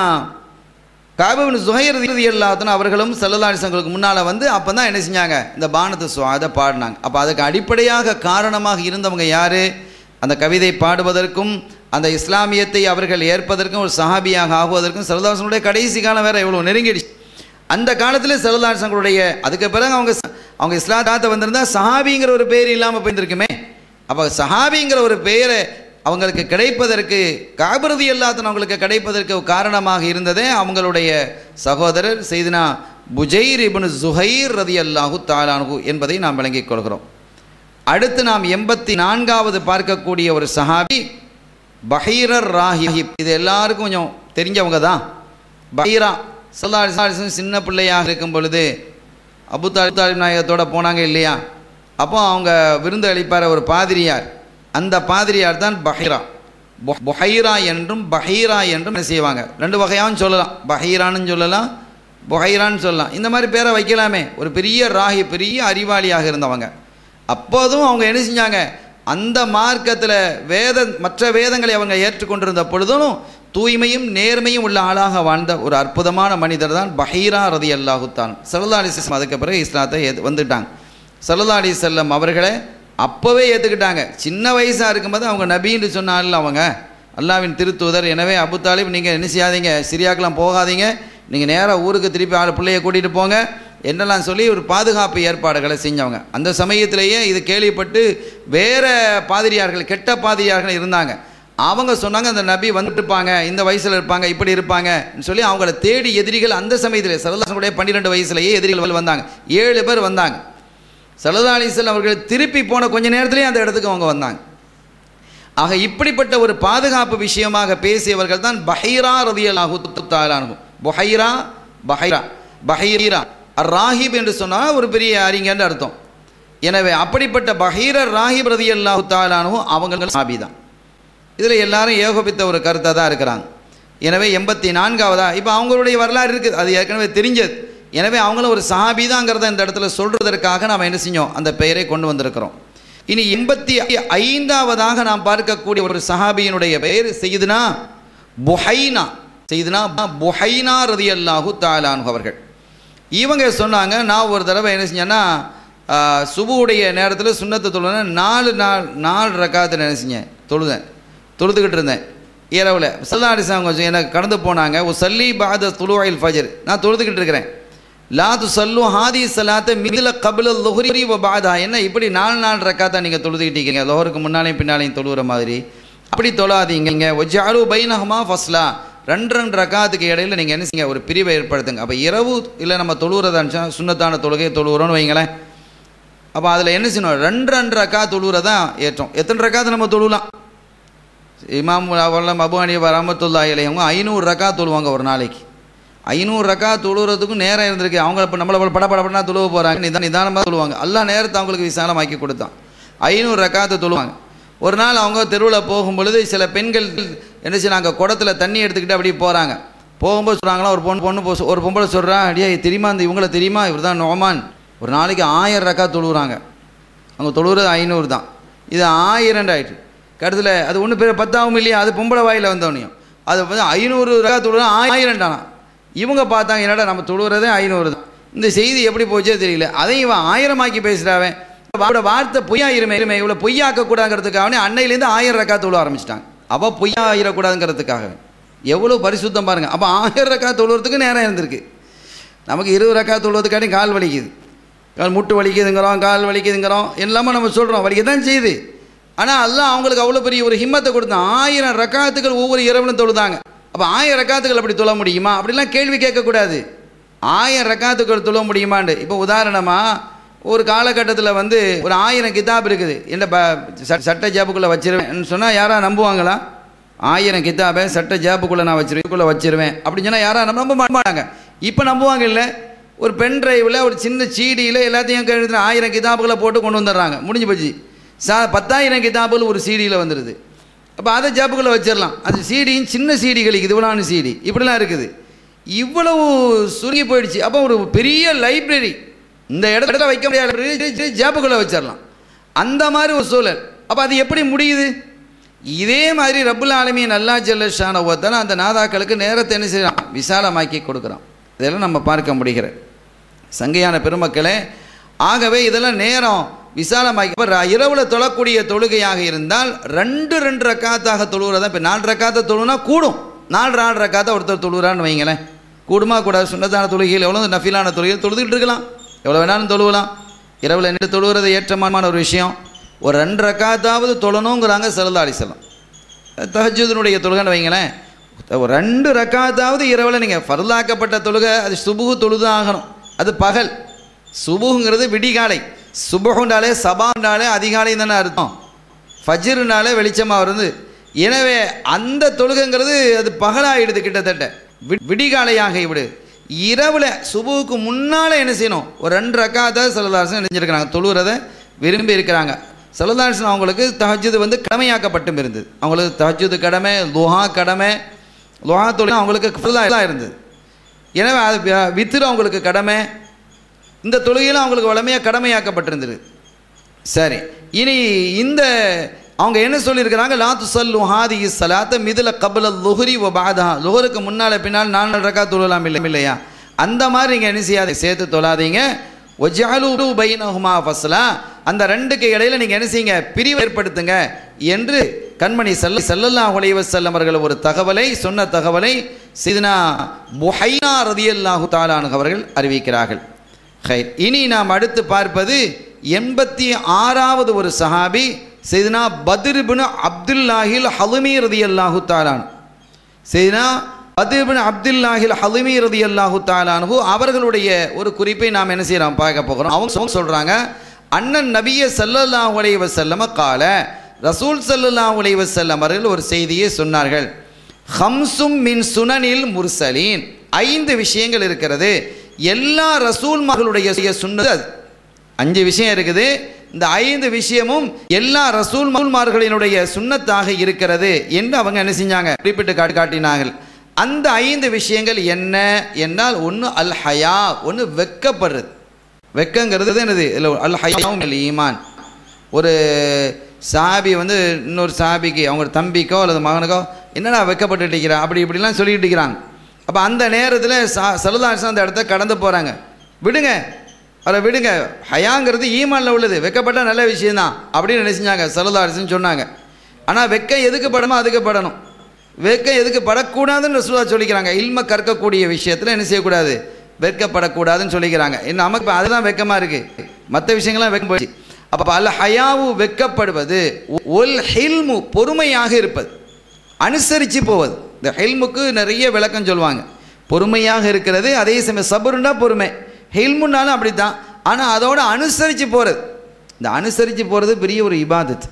காபிபின் சுஹைர் ரதி அல்லாத்தன் அவர்களும் செல்லலாசங்களுக்கு முன்னால் வந்து அப்போ தான் என்ன செஞ்சாங்க இந்த பானத்து சுவாதை பாடினாங்க அப்போ அதுக்கு அடிப்படையாக காரணமாக இருந்தவங்க யார் அந்த கவிதை பாடுவதற்கும் அந்த இஸ்லாமியத்தை அவர்கள் ஏற்பதற்கும் ஒரு சஹாபியாக ஆகுவதற்கும் செல்லதாசனுடைய கடைசி காலம் வேறு எவ்வளோ நெருங்கிடுச்சு அந்த காலத்தில் செல்லதாசங்களுடைய அதுக்கு பிறகு அவங்க அவங்க இஸ்லாத்தாத்தை வந்திருந்தா சஹாபிங்கிற ஒரு பேர் இல்லாமல் போயிருந்துருக்குமே அப்போ சஹாபிங்கிற ஒரு பெயரை அவங்களுக்கு கிடைப்பதற்கு காபிரதி அல்லாதன் அவங்களுக்கு கிடைப்பதற்கு காரணமாக இருந்ததே அவங்களுடைய சகோதரர் செய்தினா புஜைர் இபுன் ஜுஹைர் ரதி அல்லாஹு தாலானு என்பதை நாம் விளங்கிக் கொள்கிறோம் அடுத்து நாம் எண்பத்தி நான்காவது பார்க்கக்கூடிய ஒரு சஹாபி பஹீரர் ராஹிப் இது எல்லாருக்கும் கொஞ்சம் தெரிஞ்சவங்க தான் பஹீரா சல்லாஹ் சின்ன பிள்ளையாக இருக்கும் பொழுது அபு தாலிப் தாலிப் நாயகத்தோட போனாங்க இல்லையா அப்போ அவங்க விருந்து அளிப்பார் ஒரு பாதிரியார் அந்த பாதிரியார் தான் பஹீரா பொஹைரா என்றும் பஹீரா என்றும் என்ன செய்வாங்க ரெண்டு வகையாகவும் சொல்லலாம் பஹீரான்னு சொல்லலாம் பொஹைரான்னு சொல்லலாம் இந்த மாதிரி பேரை வைக்கலாமே ஒரு பெரிய ராகி பெரிய அறிவாளியாக இருந்தவங்க அப்போதும் அவங்க என்ன செஞ்சாங்க அந்த மார்க்கத்தில் வேத மற்ற வேதங்களை அவங்க ஏற்றுக்கொண்டிருந்த பொழுதும் தூய்மையும் நேர்மையும் உள்ள ஆளாக வாழ்ந்த ஒரு அற்புதமான மனிதர் தான் பஹீரா ரதி அல்லாஹுத்தான் சல்லா அலிஸ்லாம் அதுக்கு பிறகு இஸ்லாத்தை ஏத்து வந்துட்டாங்க சல்லா அலி செல்லம் அவர்களை அப்போவே ஏற்றுக்கிட்டாங்க சின்ன வயசாக இருக்கும்போது அவங்க நபின்னு சொன்னால அவங்க அல்லாவின் திருத்தூதர் எனவே அபு தாலிப் நீங்கள் என்ன செய்யாதீங்க சிரியாக்கெலாம் போகாதீங்க நீங்கள் நேராக ஊருக்கு திருப்பி ஆள் பிள்ளைய கூட்டிகிட்டு போங்க என்னெல்லாம் சொல்லி ஒரு பாதுகாப்பு ஏற்பாடுகளை செஞ்சவங்க அந்த சமயத்திலேயே இது கேள்விப்பட்டு வேற பாதிரியார்கள் கெட்ட பாதிரியார்கள் இருந்தாங்க அவங்க சொன்னாங்க அந்த நபி வந்துட்டுப்பாங்க இந்த வயசில் இருப்பாங்க இப்படி இருப்பாங்கன்னு சொல்லி அவங்கள தேடி எதிரிகள் அந்த சமயத்தில் சரதாசனுடைய பன்னிரெண்டு வயசுலேயே எதிரிகள் வந்தாங்க ஏழு பேர் வந்தாங்க சல்லா அலிஸ்லாம் அவர்கள் திருப்பி போன கொஞ்ச நேரத்திலேயே அந்த இடத்துக்கு அவங்க வந்தாங்க ஆக இப்படிப்பட்ட ஒரு பாதுகாப்பு விஷயமாக பேசியவர்கள் தான் பஹீரா ரதியலாஹு தாலானு பொஹைரா பஹைரா பஹீரா ராஹிப் என்று சொன்னால் ஒரு பெரிய அறிஞர்னு அர்த்தம் எனவே அப்படிப்பட்ட பஹீரர் ராஹிப் ரதி அல்லாஹு தாலானு அவங்க சாபி தான் இதில் எல்லாரும் ஏகோபித்த ஒரு கருத்தை தான் இருக்கிறாங்க எனவே எண்பத்தி நான்காவதா இப்போ அவங்களுடைய வரலாறு இருக்குது அது ஏற்கனவே தெரிஞ்சது எனவே அவங்களும் ஒரு சஹாபி தாங்கிறத இந்த இடத்துல சொல்கிறதற்காக நாம் என்ன செஞ்சோம் அந்த பெயரை கொண்டு வந்திருக்கிறோம் இனி எண்பத்தி ஐந்தாவதாக நாம் பார்க்கக்கூடிய ஒரு சஹாபியினுடைய பெயர் செய்துனா புஹைனா செய்துனா புஹைனா ரதி அல்லாஹு தாலான் அவர்கள் இவங்க சொன்னாங்க நான் ஒரு தடவை என்ன செஞ்சேன்னா ஆஹ், சுபுவுடைய நேரத்தில் சுண்ணத்தை தொழுவேன் நாலு நாள் நாலு ரக்காத்தில் என்ன செஞ்சேன் தொழுதேன் தொழுதுகிட்டு இருந்தேன் இரவில் சல்லாடிசா கொஞ்சம் எனக்கு கடந்து போனாங்க ஒரு சல்லி பாத துலுவாயில் ஃபஜர் நான் தொழுதுகிட்டு இருக்கிறேன் லா து சல்லு ஹாதி சலாத்த மிதில கபில லுஹரி வ பாதா என்ன இப்படி நாலு நாலு ரக்காத்தா நீங்கள் தொழுதுகிட்டீங்க லோஹருக்கு முன்னாலையும் பின்னாலையும் தொழுகிற மாதிரி அப்படி தொழாதீங்க ஒஜாலு பைனஹமா ஃபஸ்லா ரெண்டு ரெண்டு ரக்காத்துக்கு இடையில நீங்கள் என்ன செய்யுங்க ஒரு பிரிவை ஏற்படுத்துங்க அப்போ இரவு இல்லை நம்ம தொழுகிறதா சுண்ணத்தான தொழுகையை தொழுகிறோன்னு வைங்களேன் அப்போ அதில் என்ன செய்யணும் ரெண்டு ரெண்டு ரக்கா தொழுகிறதான் ஏற்றம் எத்தனை ரக்காத்து நம்ம தொழுலாம் இமாம் அவர்லாம் அபு அனி ரஹமத்துல்லா இலையவங்க ஐநூறு ரக்கா தொழுவாங்க ஒரு நாளைக்கு ஐநூறு ரக்கா தொழுகிறதுக்கும் நேரம் இருந்திருக்கு அவங்க இப்போ நம்மளை பட படப்படனா தொழுவ போகிறாங்க நிதான நிதானமாக தொழுவாங்க எல்லா நேரத்தை அவங்களுக்கு விசாலமாக்கி கொடுத்தான் ஐநூறு ரக்காத்தை தொழுவாங்க ஒரு நாள் அவங்க தெருவில் போகும் பொழுது சில பெண்கள் என்ன செய்றாங்க குடத்துல தண்ணி எடுத்துக்கிட்டு அப்படியே போகிறாங்க போகும்போது சொல்கிறாங்களா ஒரு பொண்ணு பொண்ணு போ- ஒரு பொம்பளை சொல்கிறா அடியே தெரியுமா இந்த இவங்கள தெரியுமா இவர் தான் நோமான் ஒரு நாளைக்கு ஆயிரம் ரக்கா தொழுகிறாங்க அவங்க தொழுகிறது ஐநூறு தான் இது ஆயிரம் ஆயிட்டு கடைசியில் அது ஒன்று பேர் பத்தாவும் இல்லையா அது பொம்பளை வாயில் வந்தவனையும் அது வந்து ஐநூறு ரூபா தொழுகிறா ஆயிரம் தானா இவங்க பார்த்தாங்க என்னடா நம்ம தொழுகிறதே ஐநூறு தான் இந்த செய்தி எப்படி போச்சோ தெரியல அதையும் இவன் ஆயிரமாக்கி பேசுகிறாவன் அவட வார்த்தை பொய்யாயிருமே இருமே இவ்வளோ பொய்யாக்க கூடாங்கிறதுக்காகவே அன்னையிலேருந்து ஆயிரம் ரக்கா தொழ ஆரம்பிச்சிட்டாங்க அவள் பொய்யா ஆயிடக்கூடாதுங்கிறதுக்காக எவ்வளோ பரிசுத்தம் பாருங்க அப்போ ஆயிரம் ரக்கா தொழுறதுக்கு நேரம் இருந்திருக்கு நமக்கு இருபது ரக்கா தொழுவதுக்காட்டி கால் வலிக்குது கால் முட்டு வலிக்குதுங்கிறோம் கால் வலிக்குதுங்கிறோம் எல்லாமே நம்ம சொல்கிறோம் வலிக்க தான் செய்யுது ஆனால் அல்லாஹ் அவங்களுக்கு அவ்வளோ பெரிய ஒரு ஹிம்மத்தை கொடுத்தான் ஆயிரம் ரக்காத்துக்கள் ஒவ்வொரு இரவிலும் தொழுதாங்க அப்போ ஆயிரம் ரக்காத்துக்கள் அப்படி தொழ முடியுமா அப்படிலாம் கேள்வி கேட்கக்கூடாது ஆயிரம் ரக்காத்துக்கள் தொழ முடியுமான்னு இப்போ உதாரணமாக ஒரு காலகட்டத்தில் வந்து ஒரு ஆயிரம் கிதாப் இருக்குது என்ன ப ச- சட்ட ஜாப்புக்குள்ளே வச்சிருவேன் சொன்னால் யாரா நம்புவாங்களா ஆயிரம் கிதாபை சட்ட ஜாப்புக்குள்ளே நான் வச்சிருவேன் இதுக்குள்ளே வச்சிருவேன் அப்படின்னு சொன்னால் யாரா நம்ப நம்ப மாட்டாங்க இப்போ நம்புவாங்க இல்லை ஒரு பென் டிரைவில் ஒரு சின்ன சீடியில் எல்லாத்தையும் எழுதுன ஆயிரம் கிதாபுகளை போட்டு கொண்டு வந்துடுறாங்க முடிஞ்சு போச்சு சா பத்தாயிரம் கிதாபுகள் ஒரு சீடியில் வந்துடுது அப்போ அதை ஜாப்புக்குள்ளே வச்சிடலாம் அது சீடியும் சின்ன சீடிகளுக்கு இது இவ்வளோ சீடி இப்படிலாம் இருக்குது இவ்வளவு சுருங்கி போயிடுச்சு அப்போ ஒரு பெரிய லைப்ரரி இந்த இடத்துல வைக்க முடியாது ஜாப்புக்குள்ளே வச்சிடலாம் அந்த மாதிரி ஒரு சூழல் அப்போ அது எப்படி முடியுது இதே மாதிரி ரப்புல் ஆலமீன் அல்லா ஜல்லஷான ஒருத்தன அந்த நாதாக்களுக்கு நேரத்தை என்ன செய்யறான் விசாலமாக்கி கொடுக்குறான் இதெல்லாம் நம்ம பார்க்க முடிகிறது சங்கையான பெருமக்களே ஆகவே இதெல்லாம் நேரம் விசாலமாக்கி இப்போ இரவில் தொழக்கூடிய தொழுகையாக இருந்தால் ரெண்டு ரெண்டு ரக்காத்தாக தொழுகிறதா இப்போ நாலு ரக்காத்தை தொழுனா கூடும் நாலு நாலு ரக்காத்தை ஒருத்தர் தொழுகிறான்னு வைங்களேன் கூடுமா கூடாது சுண்ணத்தான தொழுகையில் எவ்வளோ நஃபிலான தொழுகையில் தொழுதுகிட்டு இருக்கலாம் எவ்வளோ வேணாலும் தொழுவலாம் இரவில் நின்று தொழுகிறது ஏற்றமான ஒரு விஷயம் ஒரு ரெண்டு ரக்காத்தாவது தொழணுங்கிறாங்க செல்லதாடி செல்லம் தஹஜுதனுடைய தொழுகைன்னு வைங்களேன் ஒரு ரெண்டு ரக்காத்தாவது இரவில் நீங்கள் ஃபர்லாக்கப்பட்ட தொழுகை அது சுபுகு தொழுது ஆகணும் அது பகல் சுபுகுங்கிறது விடிகாலை சுபுகுண்டாலே சபாண்டாலே அதிகாலை தானே அர்த்தம் ஃபஜ்ருனாலே வெளிச்சமாக வருது எனவே அந்த தொழுகைங்கிறது அது பகலாகிடுது கிட்டத்தட்ட வி- விடிகாலையாக விடு இரவில் சுபுவுக்கு முன்னால் என்ன செய்யணும் ஒரு ரெண்டு ரக்காத்தை செல்லதாசன் நினைஞ்சிருக்கிறாங்க தொழுகிறத விரும்பி இருக்கிறாங்க செல்லதாசன் அவங்களுக்கு தஹஜுது வந்து கடமையாக்கப்பட்டும் இருந்தது அவங்களுக்கு தஹஜுது கடமை லுஹா கடமை லுஹா தொழில் அவங்களுக்கு ஃபுல்லாக இருந்தது எனவே அது வி- வித்திரு அவங்களுக்கு கடமை இந்த தொழுகையில் அவங்களுக்கு வளமையாக கடமையாக்கப்பட்டிருந்தது சரி இனி இந்த அவங்க என்ன சொல்லியிருக்கிறாங்க லா துசல்லு ஹாதி சலாத்த மிதுல கபல லுஹரி வ பாதா லுஹருக்கு முன்னால் பின்னால் நாலு ரக்கா தொழலாம் இல்லை இல்லையா அந்த மாதிரி நீங்கள் என்ன செய்யாத சேர்த்து தொழாதீங்க ஒஜாலு பைனஹுமா ஃபஸ்லா அந்த ரெண்டுக்கு இடையில நீங்கள் என்ன செய்யுங்க பிரிவு ஏற்படுத்துங்க என்று கண்மணி செல்ல செல்லல்லாஹு அலைஹி வஸல்லம் அவர்கள் ஒரு தகவலை சொன்ன தகவலை சிதனா புஹைனா ரதியல்லாஹு தாலானு அவர்கள் அறிவிக்கிறார்கள் ஹைர் இனி நாம் அடுத்து பார்ப்பது எண்பத்தி ஆறாவது ஒரு சஹாபி செய்தினா பத்ரிபின் அப்துல்லாஹில் ஹலுமி ரதி அல்லாஹு தாலான் செய்தினா பத்ரிபின் அப்துல்லாஹில் ஹலுமி ரதி அல்லாஹு தாலானு அவர்களுடைய ஒரு குறிப்பை நாம் என்ன செய்யறோம் பார்க்க போகிறோம் அவங்க சொல் சொல்றாங்க அண்ணன் நபிய ஸல்லல்லாஹு அலைஹி வஸல்லம கால ரசூல் ஸல்லல்லாஹு அலைஹி வஸல்லம் அவர்கள் ஒரு செய்தியை சொன்னார்கள் ஹம்சும் மின் சுனனில் முர்சலீன் ஐந்து விஷயங்கள் இருக்கிறது எல்லா ரசூல்மார்களுடைய சுன்னது அது அஞ்சு விஷயம் இருக்குது இந்த ஐந்து விஷயமும் எல்லா ரசூல்மார்களினுடைய சுன்னத்தாக இருக்கிறது என்று அவங்க என்ன செஞ்சாங்க குறிப்பிட்டு காட்டி காட்டினார்கள் அந்த ஐந்து விஷயங்கள் என்ன என்னால் ஒன்று அல் ஹயா ஒன்று வெக்கப்படுறது வெக்கங்கிறது என்னது இல்லை அல் ஹயாவும் அல் ஈமான் ஒரு சாபி வந்து இன்னொரு சாபிக்கு அவங்க தம்பிக்கோ அல்லது மகனுக்கோ என்னடா வெக்கப்பட்டு இருக்கிறா அப்படி இப்படிலாம் சொல்லிட்டு இருக்கிறாங்க அப்போ அந்த நேரத்தில் சா சலுதாசன் அந்த இடத்த கடந்து போகிறாங்க விடுங்க அவரை விடுங்க ஹயாங்கிறது ஈமானில் உள்ளது வெக்கப்பட்ட நல்ல விஷயம்தான் அப்படின்னு நினைச்சாங்க சலுதாசன் சொன்னாங்க ஆனால் வெக்கம் எதுக்கு படமோ அதுக்கு படணும் வெக்கம் எதுக்கு படக்கூடாதுன்னு ரசூலா சொல்லிக்கிறாங்க இல்ம கற்கக்கூடிய விஷயத்தில் என்ன செய்யக்கூடாது வெட்கப்படக்கூடாதுன்னு சொல்லிக்கிறாங்க இன்னும் நமக்கு இப்போ அதுதான் வெக்கமாக இருக்குது மற்ற விஷயங்கள்லாம் வெக்கம் போயிடுச்சு அப்போ அல் ஹயாவு வெக்கப்படுவது ஒல் ஹில்மு பொறுமையாக இருப்பது அனுசரித்து போவது இந்த ஹெல்முக்கு நிறைய விளக்கம் சொல்லுவாங்க பொறுமையாக இருக்கிறது அதே சமயம் சபருண்டா பொறுமை ஹெல்முன்னாலும் அப்படி தான் ஆனால் அதோட அனுசரித்து போகிறது இந்த அனுசரித்து போகிறது பெரிய ஒரு இபாதத்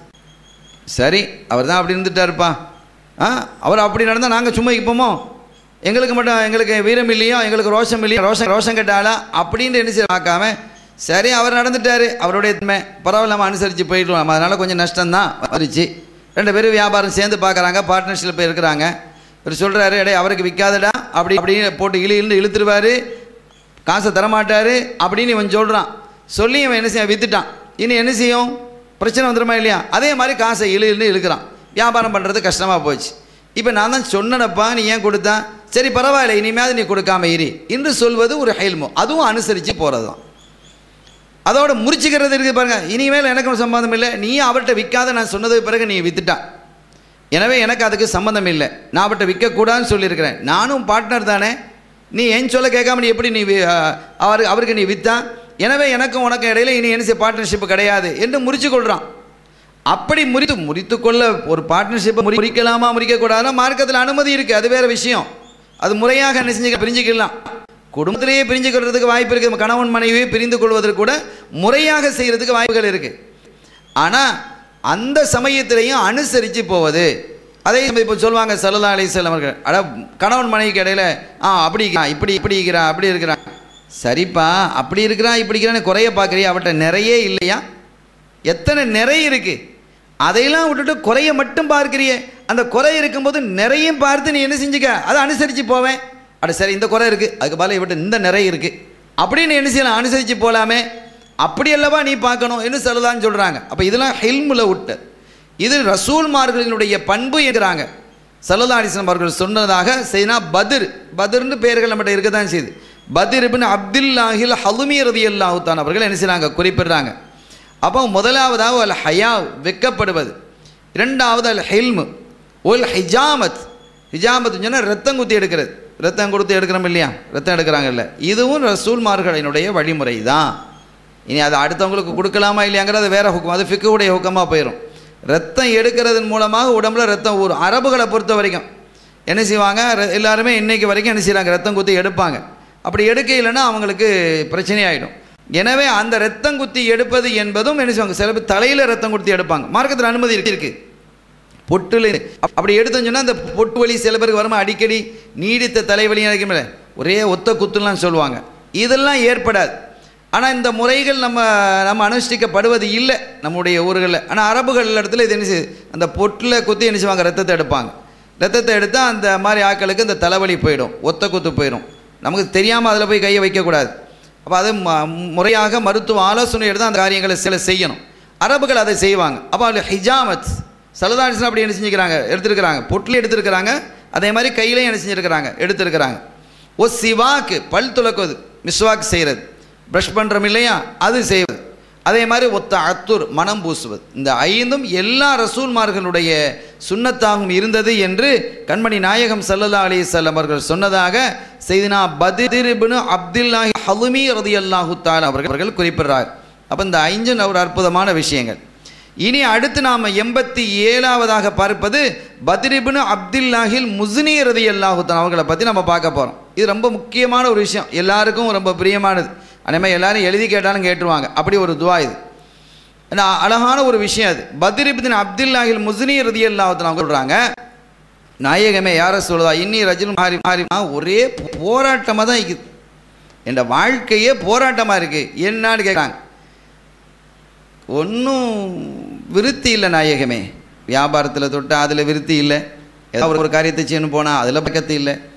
சரி அவர் தான் அப்படி இருந்துட்டாருப்பா ஆ அவர் அப்படி நடந்தால் நாங்கள் சும்மா இப்போமோ எங்களுக்கு மட்டும் எங்களுக்கு வீரம் இல்லையோ எங்களுக்கு ரோஷம் இல்லையோ ரோஷம் ரோஷம் கட்டாலா அப்படின்ட்டு என்ன செய்ய பார்க்காம சரி அவர் நடந்துட்டாரு அவருடைய தன்மை பரவாயில்ல நம்ம அனுசரித்து போயிடுவோம் அதனால் கொஞ்சம் நஷ்டம்தான் வந்துருச்சு ரெண்டு பேரும் வியாபாரம் சேர்ந்து பார்க்குறாங்க பார்ட்னர்ஷிப்பில் இருக்கிறாங்க இவர் சொல்கிறாரு எடே அவருக்கு விற்காதடா அப்படி அப்படின்னு போட்டு இழு இழுந்து இழுத்துருவார் காசை தரமாட்டார் அப்படின்னு இவன் சொல்கிறான் சொல்லி இவன் என்ன செய்ய வித்துட்டான் இனி என்ன செய்யும் பிரச்சனை வந்துடுமா இல்லையா அதே மாதிரி காசை இழு இழுந்து இழுக்கிறான் வியாபாரம் பண்ணுறது கஷ்டமாக போச்சு இப்போ நான் தான் சொன்னனப்பா நீ ஏன் கொடுத்தான் சரி பரவாயில்ல இனிமேல் நீ கொடுக்காம இரு என்று சொல்வது ஒரு ஹெல்மோ அதுவும் அனுசரித்து போகிறது தான் அதோட முறிச்சுக்கிறது இருக்குது பாருங்க இனிமேல் எனக்கு ஒரு சம்பந்தம் இல்லை நீ அவர்கிட்ட விற்காத நான் சொன்னதுக்கு பிறகு நீ வித்துட்டான் எனவே எனக்கு அதுக்கு சம்மந்தம் இல்லை நான் அவர்கிட்ட விற்கக்கூடாதுன்னு சொல்லியிருக்கிறேன் நானும் பார்ட்னர் தானே நீ என் சொல்ல கேட்காம நீ எப்படி நீ வி- அவர் அவருக்கு நீ வித்தா எனவே எனக்கும் உனக்கும் இடையில இனி என்ன பார்ட்னர்ஷிப் கிடையாது என்று முறிச்சு கொள்கிறான் அப்படி முறித்து முறித்து கொள்ள ஒரு பார்ட்னர்ஷிப்பை முறி முறிக்கலாமா முறிக்கக்கூடாதுன்னா மார்க்கத்தில் அனுமதி இருக்குது அது வேற விஷயம் அது முறையாக என்ன செஞ்சு பிரிஞ்சுக்கலாம் குடும்பத்திலேயே பிரிஞ்சு கொள்றதுக்கு வாய்ப்பு இருக்குது கணவன் மனைவியை பிரிந்து கொள்வதற்கு கூட முறையாக செய்கிறதுக்கு வாய்ப்புகள் இருக்குது ஆனால் அந்த சமயத்திலையும் அனுசரித்து போவது அதே சமயம் இப்போ சொல்லுவாங்க சல்லா அலிஸ்லாம் அவர்கள் அட கணவன் மனைவிக்கு இடையில ஆ அப்படி இருக்கிறான், இப்படி இப்படி இருக்கிறான் அப்படி இருக்கிறான் சரிப்பா அப்படி இருக்கிறான் இப்படி இருக்கிறான்னு குறைய பார்க்குறியா அவட்ட நிறைய இல்லையா எத்தனை நிறை இருக்கு அதையெல்லாம் விட்டுட்டு குறைய மட்டும் பார்க்கிறியே அந்த குறை இருக்கும்போது நிறையும் பார்த்து நீ என்ன செஞ்சுக்க அதை அனுசரித்து போவேன் அட சரி இந்த குறை இருக்குது அதுக்கு பதிலா இவட்ட இந்த நிறை இருக்குது அப்படின்னு என்ன செய்யலாம் அனுசரித்து போகலாமே அப்படி அல்லவா நீ பார்க்கணும் என்று சொல்லலான்னு சொல்கிறாங்க அப்போ இதெல்லாம் ஹெல்முல விட்டு இது ரசூல்மார்களினுடைய பண்பு என்கிறாங்க சல்லா அலிஸ்லாம் அவர்கள் சொன்னதாக செய்னா பத்ர் பத்ர்னு பெயர்கள் நம்மகிட்ட இருக்க தான் செய்யுது பத்ர் இப்னு அப்துல்லாஹில் ஹலுமி ரதி அல்லாஹுத்தான் அவர்கள் என்ன செய்கிறாங்க குறிப்பிடுறாங்க அப்போ முதலாவதாக அல் ஹயா வெக்கப்படுவது இரண்டாவது அல் ஹில்மு ஒல் ஹிஜாமத் ஹிஜாமத் சொன்னால் ரத்தம் குத்தி எடுக்கிறது ரத்தம் கொடுத்து எடுக்கிறோம் இல்லையா ரத்தம் எடுக்கிறாங்கல்ல இதுவும் ரசூல்மார்களினுடைய வழிமுறை தான் இனி அதை அடுத்தவங்களுக்கு கொடுக்கலாமா இல்லையாங்கிறது வேற ஹுக்கம் அது ஃபிக்குடைய ஹுக்கமாக போயிடும் ரத்தம் எடுக்கிறதன் மூலமாக உடம்புல ரத்தம் ஊறும் அரபுகளை பொறுத்த வரைக்கும் என்ன செய்வாங்க ர- எல்லாருமே இன்னைக்கு வரைக்கும் என்ன செய்கிறாங்க ரத்தம் குத்தி எடுப்பாங்க அப்படி எடுக்க இல்லைன்னா அவங்களுக்கு பிரச்சனையாயிடும் எனவே அந்த ரத்தம் குத்தி எடுப்பது என்பதும் என்ன செய்வாங்க சில பேர் தலையில் ரத்தம் குத்தி எடுப்பாங்க மார்க்கத்தில் அனுமதி இருக்கு இருக்கு பொட்டுல அப்~ அப்படி எடுத்தோன்னு சொன்னா அந்த பொட்டு வலி சில பேருக்கு வருமா அடிக்கடி நீடித்த தலைவலி இருக்குமில்ல ஒரே ஒத்த குத்துலாம் சொல்லுவாங்க இதெல்லாம் ஏற்படாது ஆனால் இந்த முறைகள் நம்ம நம்ம அனுஷ்டிக்கப்படுவது இல்லை நம்முடைய ஊர்களில் ஆனால் அரபுகள் இடத்துல இது என்ன செய்யுது அந்த பொட்டில் குத்தி என்ன செய்வாங்க ரத்தத்தை எடுப்பாங்க ரத்தத்தை எடுத்தால் அந்த மாதிரி ஆட்களுக்கு இந்த தலைவலி போயிடும் ஒத்த குத்து போயிடும் நமக்கு தெரியாமல் அதில் போய் கையை வைக்கக்கூடாது அப்போ அது ம- முறையாக மருத்துவ ஆலோசனை எடுத்து அந்த காரியங்களை சில செய்யணும் அரபுகள் அதை செய்வாங்க அப்போ அதில் ஹிஜாமத் சலதானிசன் அப்படி என்ன செஞ்சுக்கிறாங்க எடுத்திருக்கிறாங்க பொட்டில் எடுத்திருக்கிறாங்க அதே மாதிரி கையிலையும் என்ன செஞ்சுருக்கிறாங்க எடுத்திருக்கிறாங்க ஓ சிவாக்கு பல் துலக்குவது மிஸ்வாக் செய்கிறது ப்ரஷ் பண்ணுறோம் இல்லையா அது செய்வது அதே மாதிரி ஒத்த அத்துர் மனம் பூசுவது இந்த ஐந்தும் எல்லா ரசூல்மார்களுடைய சுன்னத்தாகவும் இருந்தது என்று கண்மணி நாயகம் சல்லல்லா அலிசல்லம் அவர்கள் சொன்னதாக செய்தினா பதிரிபின் அப்துல்லாஹி ஹலுமி ரதியல்லாஹு தால் அவர்கள் அவர்கள் குறிப்பிடுறார் அப்போ இந்த ஐந்தும் ஒரு அற்புதமான விஷயங்கள் இனி அடுத்து நாம் எண்பத்தி ஏழாவதாக பார்ப்பது பத்ரிபின் அப்துல்லாஹில் முஸ்னி ரதி அல்லாஹுத்தான் அவர்களை பற்றி நம்ம பார்க்க போகிறோம் இது ரொம்ப முக்கியமான ஒரு விஷயம் எல்லாருக்கும் ரொம்ப பிரியமானது அதே மாதிரி எல்லாரும் எழுதி கேட்டாலும் கேட்டுருவாங்க அப்படி ஒரு துவா இது ஏன்னா, அழகான ஒரு விஷயம் அது பத்ரிபின் அப்துல்லாஹில் முஸ்னி ரதி அல்லாஹுத்தான் அவங்க சொல்கிறாங்க நாயகமே யார சொல்லுதா இன்னி ரஜில் மாறி மாறி ஒரே போராட்டமாக தான் இருக்குது என் வாழ்க்கையே போராட்டமாக இருக்குது என்னன்னு கேட்குறாங்க ஒன்றும் விருத்தி இல்லை நாயகமே வியாபாரத்தில் தொட்டால் அதில் விருத்தி இல்லை ஏதாவது ஒரு காரியத்தை செய்யணும் போனால் அதில் பக்கத்து இல்லை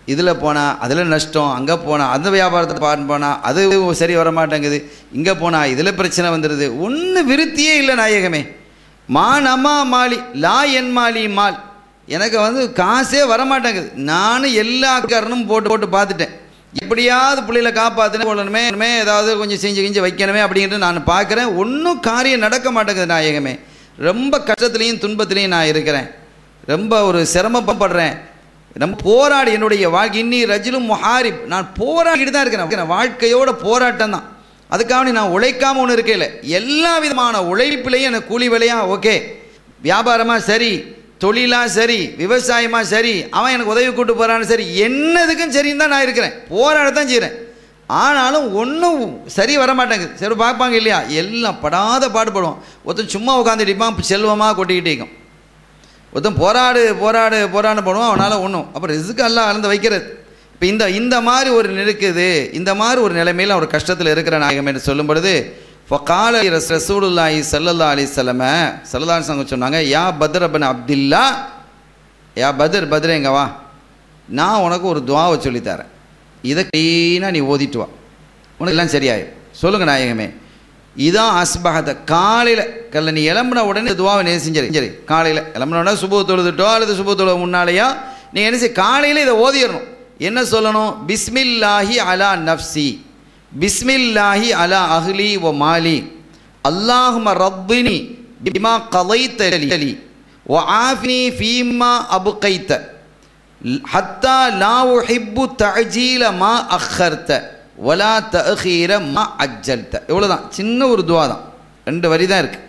இதில் போனால் அதில் நஷ்டம் அங்கே போனால் அந்த வியாபாரத்தை பாட்டு போனால் அது சரி வர மாட்டேங்குது இங்கே போனால் இதில் பிரச்சனை வந்துடுது ஒன்றும் விருத்தியே இல்லை நாயகமே மா நமா மாலி லா என் மாலி மால் எனக்கு வந்து காசே வரமாட்டேங்குது நானும் எல்லா காரணமும் போட்டு போட்டு பார்த்துட்டேன் எப்படியாவது பிள்ளைகளை காப்பாற்றணும் போடணுமே இனிமே ஏதாவது கொஞ்சம் செஞ்சு கிஞ்சு வைக்கணுமே அப்படின்ட்டு நான் பார்க்குறேன் ஒன்றும் காரியம் நடக்க மாட்டேங்குது நாயகமே ரொம்ப கஷ்டத்துலேயும் துன்பத்துலேயும் நான் இருக்கிறேன் ரொம்ப ஒரு சிரமப்படுறேன் ரொம்ப போராடி என்னுடைய வாழ்க்கை இன்னி ரஜிலும் முஹாரிப் நான் போராடிட்டு தான் இருக்கிறேன் வாழ்க்கையோட போராட்டம் தான் அதுக்காக நான் உழைக்காம ஒன்று இருக்கையில் எல்லா விதமான உழைப்புலையும் எனக்கு கூலி விலையா ஓகே வியாபாரமாக சரி தொழிலாக சரி விவசாயமாக சரி அவன் எனக்கு உதவி கூட்டு போகிறான்னு சரி என்னதுக்கும் சரின்னு தான் நான் இருக்கிறேன் போராடத்தான் செய்கிறேன் ஆனாலும் ஒன்றும் சரி வர மாட்டேங்குது சரி பார்ப்பாங்க இல்லையா எல்லாம் படாத பாடுபடுவோம் ஒருத்தன் சும்மா உட்காந்துட்டு செல்வமாக கொட்டிக்கிட்டே இருக்கும் ஒருத்தன் போராடு போராடு போராடு பண்ணுவான் அவனால் ஒன்றும் அப்புறம் ரிசுக்கு எல்லாம் அளந்து வைக்கிறது இப்போ இந்த இந்த மாதிரி ஒரு இருக்குது இந்த மாதிரி ஒரு நிலைமையில் அவர் கஷ்டத்தில் இருக்கிற நாயகம் என்று சொல்லும் பொழுது ஃபகால ரசூலுல்லாஹி சல்லல்லா அலி சல்லம சல்லல்லா சங்க சொன்னாங்க யா பத்ர் அபன் அப்துல்லா யா பத்ர் பத்ர் எங்க வா நான் உனக்கு ஒரு துவாவை சொல்லித்தரேன் இதை க்ளீனாக நீ ஓதிட்டு வா உனக்கு எல்லாம் சரியாயிடும் சொல்லுங்கள் நாயகமே இதான் அஸ்பகத காலையில் கல்ல நீ இளம்புன உடனே இந்த துவாவை நேரம் செஞ்சரி சரி காலையில் இளம்புனா சுப தொழுதுட்டோ அல்லது சுப தொழுவ முன்னாலேயோ நீங்கள் என்ன செய்ய காலையில் இதை ஓதிடணும் என்ன சொல்லணும் பிஸ்மில்லாஹி அலா நஃப்சி பிஸ்மில்லாஹி அலா அஹ்லி ஒ மாலி அல்லாஹும ரப்பினி பிமா கலைத்த லி ஒ ஆஃபினி ஃபீமா அபுகைத்த ஹத்தா லா உஹிப்பு தஜீல மா அஹர்த்த வலா தஹீர மா அஜல்த இவ்வளோதான் சின்ன ஒரு துவா தான் ரெண்டு வரி தான் இருக்கு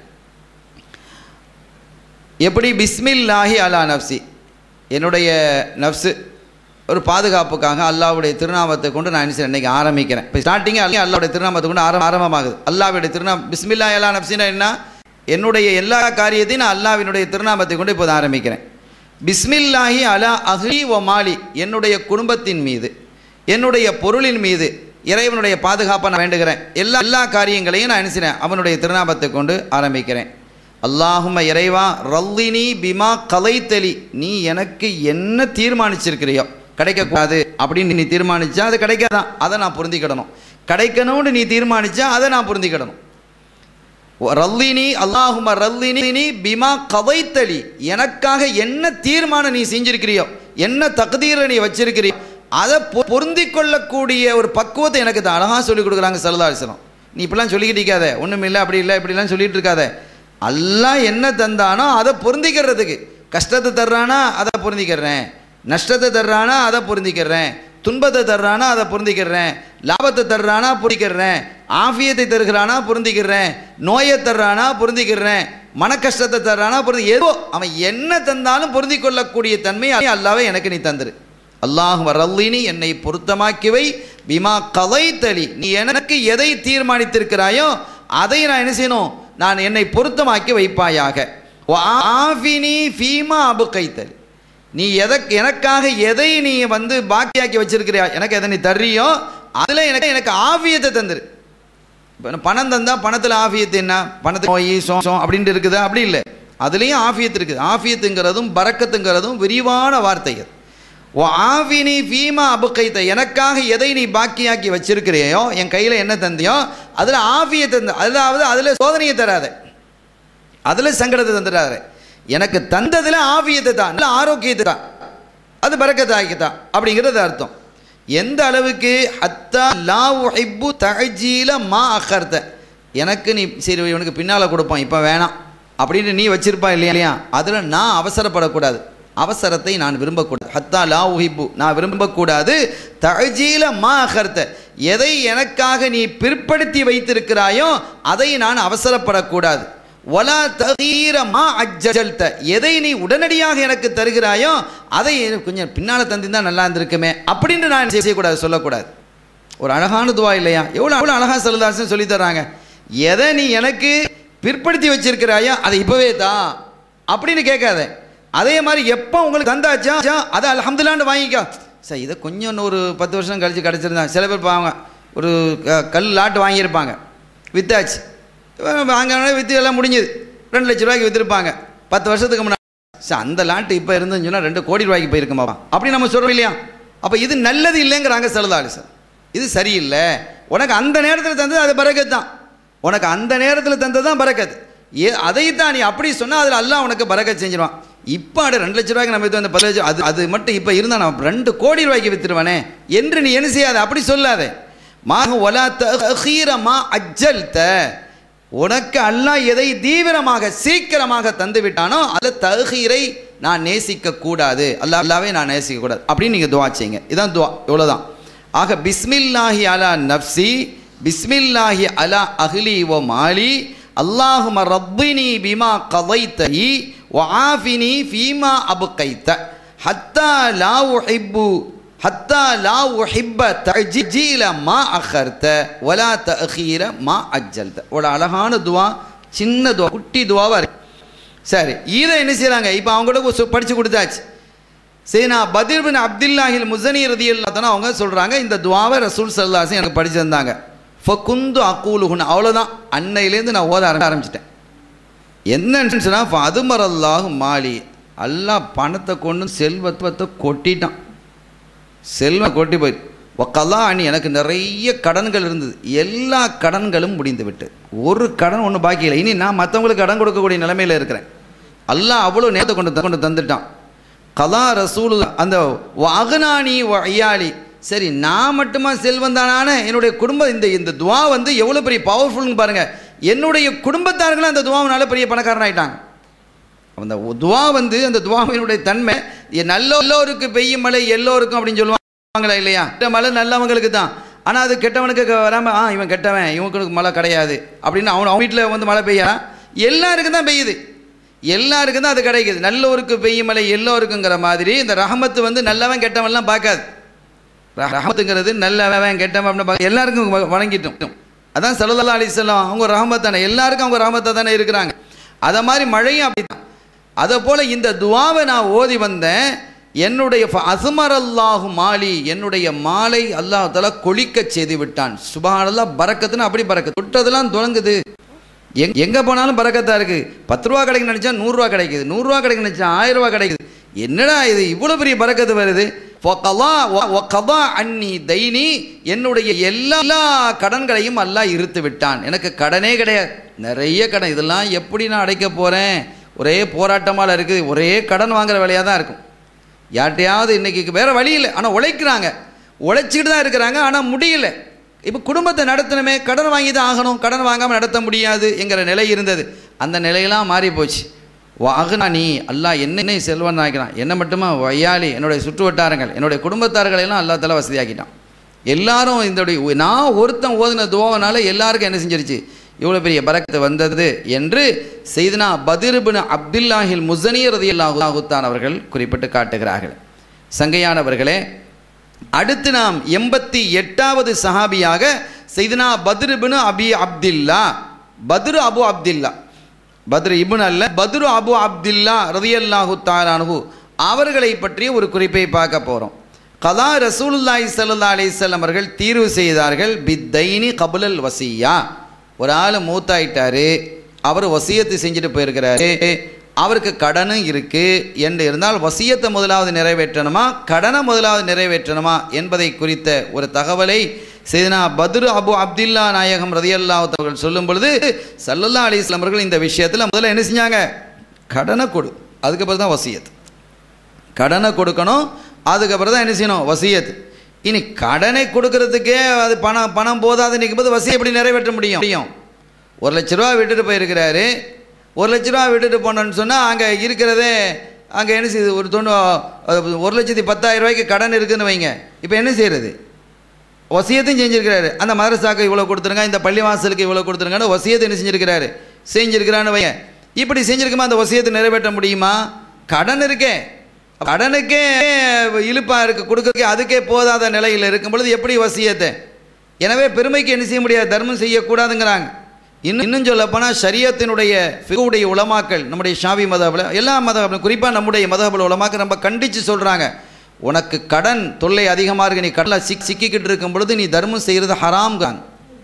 எப்படி பிஸ்மில்லாஹி அலா நப்சி என்னுடைய நப்சு ஒரு பாதுகாப்புக்காக அல்லாவுடைய திருநாமத்தை கொண்டு நான் என்ன இன்னைக்கு ஆரம்பிக்கிறேன் இப்போ ஸ்டார்டிங்கே அல்லாவுடைய திருநாமத்தை கொண்டு ஆரம் ஆரம்பமாகுது அல்லாவுடைய திருநாம பிஸ்மில்லா அலா நப்சின்னா என்ன என்னுடைய எல்லா காரியத்தையும் நான் அல்லாவினுடைய திருநாமத்தை கொண்டு இப்போது ஆரம்பிக்கிறேன் பிஸ்மில்லாஹி அலா அஹ்லி ஒ மாலி என்னுடைய குடும்பத்தின் மீது என்னுடைய பொருளின் மீது இறைவனுடைய பாதுகாப்பை நான் வேண்டுகிறேன் எல்லா எல்லா காரியங்களையும் நான் நினைச்சினேன் அவனுடைய திருநாமத்தை கொண்டு ஆரம்பிக்கிறேன் அல்லாஹும இறைவா ரல்லினி பிமா கலைத்தலி நீ எனக்கு என்ன தீர்மானிச்சிருக்கிறியோ கிடைக்கக்கூடாது அப்படின்னு நீ தீர்மானிச்சா அது கிடைக்காதான் அதை நான் பொருந்திக்கிடணும் கிடைக்கணும்னு நீ தீர்மானிச்சா அதை நான் பொருந்திக்கிடணும் ரல்லினி அல்லாஹும ரல்லினி பிமா கவைத்தலி எனக்காக என்ன தீர்மானம் நீ செஞ்சிருக்கிறியோ என்ன தகுதீரை நீ வச்சிருக்கிறியோ அதை பொருந்தி கொள்ளக்கூடிய ஒரு பக்குவத்தை எனக்கு தான் அழகாக சொல்லிக் கொடுக்குறாங்க சரதாசனம் நீ இப்படிலாம் சொல்லிக்கிட்டு இருக்காத ஒன்றும் இல்லை அப்படி இல்லை இப்படிலாம் சொல்லிட்டு இருக்காத எல்லாம் என்ன தந்தானோ அதை பொருந்திக்கிறதுக்கு கஷ்டத்தை தர்றானா அதை பொருந்திக்கிறேன் நஷ்டத்தை தர்றானா அதை பொருந்திக்கிறேன் துன்பத்தை தர்றானா அதை பொருந்திக்கிறேன் லாபத்தை தர்றானா பொருந்திக்கிறேன் ஆஃபியத்தை தருகிறானா பொருந்திக்கிறேன் நோயை தர்றானா பொருந்திக்கிறேன் மன கஷ்டத்தை தர்றானா பொருந்தி ஏதோ அவன் என்ன தந்தாலும் பொருந்தி கொள்ளக்கூடிய தன்மை அல்லாவே எனக்கு நீ தந்துரு அல்லாஹ் வரல்லினி என்னை பொருத்தமாக்கிவை பிமா கலை தலி நீ எனக்கு எதை தீர்மானித்திருக்கிறாயோ அதை நான் என்ன செய்யணும் நான் என்னை பொருத்தமாக்கி வைப்பாயாக ஆஃபினி ஃபீமா அபு கைத்தலி நீ எதற்கு எனக்காக எதை நீ வந்து பாக்கியாக்கி வச்சிருக்கிறியா எனக்கு எதை நீ தர்றியோ அதில் எனக்கு எனக்கு ஆஃபியத்தை தந்துரு இப்போ பணம் தந்தால் பணத்தில் ஆஃபியத்து என்ன பணத்து நோய் சோசம் அப்படின்ட்டு இருக்குதா அப்படி இல்லை அதுலேயும் ஆஃபியத்து இருக்குது ஆஃபியத்துங்கிறதும் பறக்கத்துங்கிறதும் விரிவான வார்த்தைகள் ஓ ஆவினி ஃபீமா அபுக்கைத்த எனக்காக எதை நீ பாக்கியாக்கி வச்சிருக்கிறியோ என் கையில் என்ன தந்தியோ அதில் ஆஃபியை தந்த அதாவது அதில் சோதனையை தராத அதில் சங்கடத்தை தந்துடாத எனக்கு தந்ததில் ஆவியத்தை தான் நல்ல ஆரோக்கியத்தை தான் அது பறக்கத்தாக்கித்தான் அப்படிங்கிறது அர்த்தம் எந்த அளவுக்கு ஹத்தா லா உஹிப்பு தகஜீல மா அக்கர்த்த எனக்கு நீ சரி இவனுக்கு பின்னால் கொடுப்பான் இப்போ வேணாம் அப்படின்னு நீ வச்சிருப்பா இல்லையா இல்லையா அதில் நான் அவசரப்படக்கூடாது அவசரத்தை நான் விரும்பக்கூடாது ஹத்தா லா உஹிப்பு நான் விரும்பக்கூடாது தகஜீல மா அகர்த்த எதை எனக்காக நீ பிற்படுத்தி வைத்திருக்கிறாயோ அதை நான் அவசரப்படக்கூடாது ஒலா தகீர மா அஜல்த எதை நீ உடனடியாக எனக்கு தருகிறாயோ அதை கொஞ்சம் பின்னால் தந்திருந்தா நல்லா இருந்திருக்குமே அப்படின்னு நான் செய்யக்கூடாது சொல்லக்கூடாது ஒரு அழகான துவா இல்லையா எவ்வளோ அவ்வளோ அழகா செல்லுதாசன் சொல்லி தர்றாங்க எதை நீ எனக்கு பிற்படுத்தி வச்சிருக்கிறாயோ அதை இப்போவே தான் அப்படின்னு கேட்காத அதே மாதிரி எப்போ உங்களுக்கு தந்தாச்சா அதை அலமதுல்லான்னு வாங்கிக்கோ சார் இதை கொஞ்சம் இன்னொரு பத்து வருஷம் கழித்து கிடச்சிருந்தா சில பேர் பாவாங்க ஒரு கல் லாட்டு வாங்கியிருப்பாங்க வித்தாச்சு வாங்கினோடனே விற்று எல்லாம் முடிஞ்சுது ரெண்டு லட்ச ரூபாய்க்கு விற்றுருப்பாங்க பத்து வருஷத்துக்கு முன்னாடி சார் அந்த லாட்டு இப்போ இருந்துன்னு சொன்னால் ரெண்டு கோடி ரூபாய்க்கு போயிருக்குமா அப்படி நம்ம சொல்கிறோம் இல்லையா அப்போ இது நல்லது இல்லைங்கிறாங்க சல்லா சார் இது சரியில்லை உனக்கு அந்த நேரத்தில் தந்தது அது பரக்கத்து தான் உனக்கு அந்த நேரத்தில் தந்தது தான் பரக்கத்து ஏ அதைத்தான் நீ அப்படி சொன்னால் அதில் அல்லாஹ் உனக்கு பரக்கத் செஞ்சிருவான் இப்போ அடு ரெண்டு லட்ச ரூபாய்க்கு நம்ம இது வந்து பத்து லட்சம் அது அது மட்டும் இப்போ இருந்தால் நான் ரெண்டு கோடி ரூபாய்க்கு வித்துருவானே என்று நீ என்ன செய்யாத அப்படி சொல்லாதே மாக ஒலா தஹீரமா அஜ்ஜல் த உனக்கு அல்லாஹ் எதை தீவிரமாக சீக்கிரமாக தந்து விட்டானோ அந்த தஹீரை நான் நேசிக்க கூடாது அல்லாஹ் அல்லாவே நான் நேசிக்க கூடாது அப்படின்னு நீங்கள் துவா செய்யுங்க இதான் துவா இவ்வளோதான் ஆக பிஸ்மில்லாஹி அலா நப்சி பிஸ்மில்லாஹி அலா அஹ்லி ஓ மாலி அல்லாஹும ரப்பினி பிமா கதைத்தஹி வஆஃபினி ஃபீமா அபுகைத்த ஹத்தா லா உஹிப்பு ஹத்தா லா உஹிப்ப தஜீல மா அஹர்த்த வலா தஅഖീர மா அஜ்ஜல்த ஒரு அழகான துவா சின்ன துவா குட்டி துவாவா இருக்கு சரி இதை என்ன செய்றாங்க இப்போ அவங்களுக்கு படிச்சு கொடுத்தாச்சு சரி நான் பதிர் பின் அப்துல்லாஹில் முசனி ரதி தானே அவங்க சொல்கிறாங்க இந்த துவாவை ரசூல் சல்லாசன் எனக்கு படிச்சு தந்தாங்க ஃபகுந்து அக்கூலுகுன் அவ்வளோதான் அன்னையிலேருந்து நான் ஓத ஆரம்பிச்சிட்டேன் என்னன்னு சொன்னால் அதுமரல்லாஹு மாலி அல்லாஹ் பணத்தை கொண்டு செல்வத்தை கொட்டிட்டான் செல்வம் கொட்டி போய் ஒக்கல்லா அணி எனக்கு நிறைய கடன்கள் இருந்தது எல்லா கடன்களும் முடிந்து விட்டு ஒரு கடன் ஒன்றும் பாக்கி இல்லை இனி நான் மற்றவங்களுக்கு கடன் கொடுக்கக்கூடிய நிலைமையில் இருக்கிறேன் அல்லாஹ் அவ்வளோ நேரத்தை கொண்டு கொண்டு தந்துட்டான் கலா ரசூல் அந்த அகனானி ஐயாளி சரி நான் மட்டுமா செல்வம் தானான என்னுடைய குடும்பம் இந்த இந்த துவா வந்து எவ்வளோ பெரிய பவர்ஃபுல்னு பாருங்கள் என்னுடைய குடும்பத்தார்களும் அந்த துவாவினால பெரிய பணக்காரன் ஆயிட்டாங்க அந்த துவா வந்து அந்த துவாவினுடைய தன்மை நல்ல எல்லோருக்கு பெய்யும் மழை எல்லோருக்கும் அப்படின்னு சொல்லுவாங்களா இல்லையா கெட்ட மழை நல்லவங்களுக்கு தான் ஆனால் அது கெட்டவனுக்கு வராமல் ஆ இவன் கெட்டவன் இவனுக்கு மழை கிடையாது அப்படின்னு அவன் அவன் வீட்டில் வந்து மழை பெய்யா எல்லாருக்கும் தான் பெய்யுது எல்லாருக்கும் தான் அது கிடைக்குது நல்லவருக்கு பெய்யும் மழை எல்லோருக்குங்கிற மாதிரி இந்த ரஹமத்து வந்து நல்லவன் கெட்டவன்லாம் பார்க்காது ரஹமத்துங்கிறது நல்லவன் கெட்டவன் அப்படின்னு பார்க்க எல்லாருக்கும் வணங்கிட்டோம் அதான் சல்லா அலிஸ்லாம் அவங்க ரஹமத் தானே எல்லாருக்கும் அவங்க ரஹமத்தாக தானே இருக்கிறாங்க அதை மாதிரி மழையும் அப்படி தான் அதை போல் இந்த துவாவை நான் ஓதி வந்தேன் என்னுடைய அசுமர் அல்லாஹு மாலி என்னுடைய மாலை அல்லாஹ் தலா கொளிக்க செய்து விட்டான் சுபானல்லா பறக்கத்துன்னு அப்படி பறக்கு தொட்டதெல்லாம் தொடங்குது எங் எங்கே போனாலும் பறக்கத்தாக இருக்குது பத்து ரூபா கிடைக்கு நினச்சா நூறுரூவா கிடைக்குது நூறுரூவா கிடைக்கு நினச்சா ஆயிரம் ரூபா கிடைக்குது என்னடா இது இவ்வளோ பெரிய பறக்கத்து வருது அன்னி தைனி என்னுடைய எல்லா கடன்களையும் அல்லாஹ் இருத்து விட்டான் எனக்கு கடனே கிடையாது நிறைய கடன் இதெல்லாம் எப்படி நான் அடைக்க போகிறேன் ஒரே போராட்டமாக இருக்குது ஒரே கடன் வாங்குற வேலையாக தான் இருக்கும் யார்கிட்டையாவது இன்றைக்கி வேறு வழி இல்லை ஆனால் உழைக்கிறாங்க உழைச்சிக்கிட்டு தான் இருக்கிறாங்க ஆனால் முடியல இப்போ குடும்பத்தை நடத்தணுமே கடன் வாங்கி தான் ஆகணும் கடன் வாங்காமல் நடத்த முடியாது என்கிற நிலை இருந்தது அந்த நிலையெல்லாம் மாறி போச்சு வாகுனா நீ அல்லாஹ் என்னை செல்வன் ஆக்கிறான் என்ன மட்டுமா வையாளி என்னுடைய சுற்று வட்டாரங்கள் என்னுடைய குடும்பத்தார்களெல்லாம் அல்லா தலை வசதியாக்கிட்டான் எல்லாரும் இந்த நான் ஒருத்தன் ஓதின துவாவனால எல்லாருக்கும் என்ன செஞ்சிருச்சு இவ்வளோ பெரிய பறக்கத்து வந்தது என்று செய்தனா பதிருபின் அப்துல்லாஹில் முசனி ரதி அல்லாஹுத்தான் அவர்கள் குறிப்பிட்டு காட்டுகிறார்கள் சங்கையானவர்களே அடுத்து நாம் எண்பத்தி எட்டாவது சஹாபியாக செய்தனா பதிருபின் அபி அப்துல்லா பத்ரு அபு அப்துல்லா பத்ரு இபுன் அல்ல பத்ரு அபு அப்துல்லா ரதியல்லாஹு தாலானு அவர்களை பற்றிய ஒரு குறிப்பை பார்க்க போகிறோம் கலா ரசூலுல்லாஹி சல்லா அலிசல்லம் அவர்கள் தீர்வு செய்தார்கள் பித்தைனி கபுலல் வசியா ஒரு ஆள் மூத்தாயிட்டாரு அவர் வசியத்தை செஞ்சுட்டு போயிருக்கிறாரு அவருக்கு கடனும் இருக்கு என்று இருந்தால் வசியத்தை முதலாவது நிறைவேற்றணுமா கடனை முதலாவது நிறைவேற்றணுமா என்பதை குறித்த ஒரு தகவலை செய்தனா பத்ரு அபு அப்துல்லா நாயகம் ரதியல்லா அவர்கள் சொல்லும் பொழுது சல்லல்லா அலிஸ்லாம் அவர்கள் இந்த விஷயத்தில் முதல்ல என்ன செஞ்சாங்க கடனை கொடு அதுக்கப்புறம் தான் வசியத் கடனை கொடுக்கணும் அதுக்கப்புறம் தான் என்ன செய்யணும் வசியத் இனி கடனை கொடுக்கறதுக்கே அது பணம் பணம் போதாது நிற்கும் போது வசியம் எப்படி நிறைவேற்ற முடியும் முடியும் ஒரு லட்ச ரூபா விட்டுட்டு போயிருக்கிறாரு ஒரு லட்ச ரூபா விட்டுட்டு போனோன்னு சொன்னால் அங்கே இருக்கிறதே அங்கே என்ன செய்யுது ஒரு தொண்ணூ ஒரு லட்சத்தி பத்தாயிரம் ரூபாய்க்கு கடன் இருக்குதுன்னு வைங்க இப்போ என்ன செய்கிறது வசியத்தையும் செஞ்சுருக்கிறாரு அந்த மதரசாக்கு இவ்வளோ கொடுத்துருங்க இந்த பள்ளிவாசலுக்கு இவ்வளோ கொடுத்துருங்கன்னு வசியத்தை என்ன செஞ்சுருக்கிறாரு செஞ்சுருக்கிறான்னு வைங்க இப்படி செஞ்சுருக்குமா அந்த வசியத்தை நிறைவேற்ற முடியுமா கடன் இருக்கே கடனுக்கே இழுப்பாக இருக்குது கொடுக்கறதுக்கே அதுக்கே போதாத நிலையில் இருக்கும் பொழுது எப்படி வசியத்தை எனவே பெருமைக்கு என்ன செய்ய முடியாது தர்மம் செய்யக்கூடாதுங்கிறாங்க இன்னும் இன்னும் சொல்லப்போனால் ஷரியத்தினுடைய ஃபிகுடைய உலமாக்கள் நம்முடைய ஷாவி மதபில் எல்லா மதபும் குறிப்பாக நம்முடைய மதபுல உலமாக்கள் நம்ம கண்டித்து சொல்கிறாங்க உனக்கு கடன் தொல்லை அதிகமாக இருக்கு நீ கடலை சிக் சிக்கிக்கிட்டு இருக்கும் பொழுது நீ தர்மம் செய்கிறது ஹராம்காங்க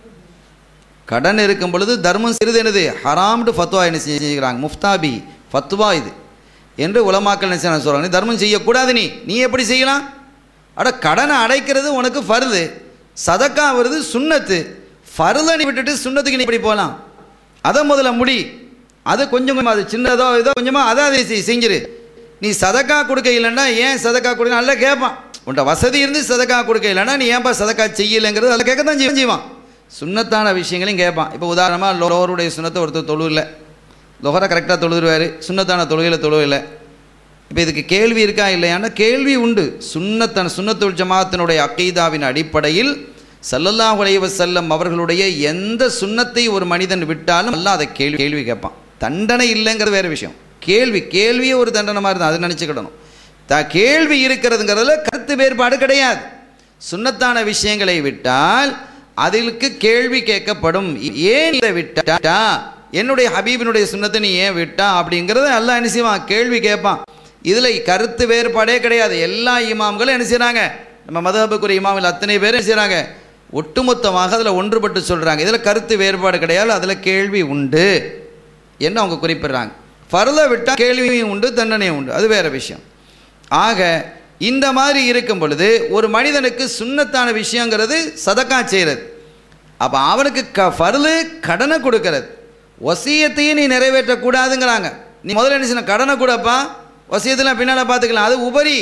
கடன் இருக்கும் பொழுது தர்மம் செய்கிறது என்னது ஹராம்னு ஃபத்வா என்ன செஞ்சுக்கிறாங்க முஃப்தாபி ஃபத்வா இது என்று உலமாக்கள் என்ன சொல்கிறாங்க நீ தர்மம் செய்யக்கூடாது நீ நீ எப்படி செய்யலாம் அட கடனை அடைக்கிறது உனக்கு ஃபருது சதக்கா வருது சுண்ணத்து ஃபருதை நீ விட்டுட்டு சுண்ணத்துக்கு நீ இப்படி போகலாம் அதை முதல்ல முடி அது கொஞ்சம் கொஞ்சம் அது சின்னதோ இதோ கொஞ்சமாக அதை அதை செய்- செஞ்சிரு நீ சதக்கா கொடுக்க இல்லைன்னா ஏன் சதக்கா கொடுக்க நல்லா கேட்பான் உன்ட்ட வசதி இருந்து சதக்கா கொடுக்க இல்லைன்னா நீ ஏன்பா சதக்கா செய்யலைங்கிறது அதில் கேட்க தான் செய்வான் சுண்ணத்தான விஷயங்களையும் கேட்பான் இப்போ உதாரணமாக லோருடைய சுண்ணத்தை ஒருத்தர் தொழுவில் லொஹரை கரெக்டாக தொழுதுருவார் சுண்ணத்தான தொழுகையில் தொழுவில்லை இப்போ இதுக்கு கேள்வி இருக்கா இல்லையான்னா கேள்வி உண்டு சுன்னத்தன் சுன்னத்துல் ஜமாத்தினுடைய அக்கீதாவின் அடிப்படையில் ஸல்லல்லாஹு அலைஹி வஸல்லம் அவர்களுடைய எந்த சுன்னத்தை ஒரு மனிதன் விட்டாலும் அல்லாஹ் அதை கேள்வி கேள்வி கேட்பான் தண்டனை இல்லைங்கிறது வேறு விஷயம் கேள்வி கேள்வியே ஒரு தண்டனை மாதிரி தான் அதை நினச்சிக்கிடணும் த கேள்வி இருக்கிறதுங்கிறதுல கருத்து வேறுபாடு கிடையாது சுன்னத்தான விஷயங்களை விட்டால் அதிலுக்கு கேள்வி கேட்கப்படும் ஏன் இதை விட்டா என்னுடைய ஹபீபினுடைய சுன்னத்தை நீ ஏன் விட்டா அப்படிங்கிறத எல்லாம் என்ன செய்வான் கேள்வி கேட்பான் இதில் கருத்து வேறுபாடே கிடையாது எல்லா இமாம்களும் என்ன செய்கிறாங்க நம்ம மதஹபுக்குரிய இமாமில் அத்தனை பேரும் என்ன செய்கிறாங்க ஒட்டுமொத்தமாக அதில் ஒன்றுபட்டு சொல்கிறாங்க இதில் கருத்து வேறுபாடு கிடையாது அதில் கேள்வி உண்டு என்ன அவங்க குறிப்பிடுறாங்க ஃபர்தை விட்டால் கேள்வியும் உண்டு தண்டனையும் உண்டு அது வேறு விஷயம் ஆக இந்த மாதிரி இருக்கும் பொழுது ஒரு மனிதனுக்கு சுண்ணத்தான விஷயங்கிறது சதக்கா செய்கிறது அப்போ அவனுக்கு க ஃபர்லு கடனை கொடுக்கறது வசியத்தையும் நீ நிறைவேற்றக்கூடாதுங்கிறாங்க நீ முதல்ல என்ன செய்யணும் கடனை கூடப்பா வசியத்தெல்லாம் பின்னால் பார்த்துக்கலாம் அது உபரி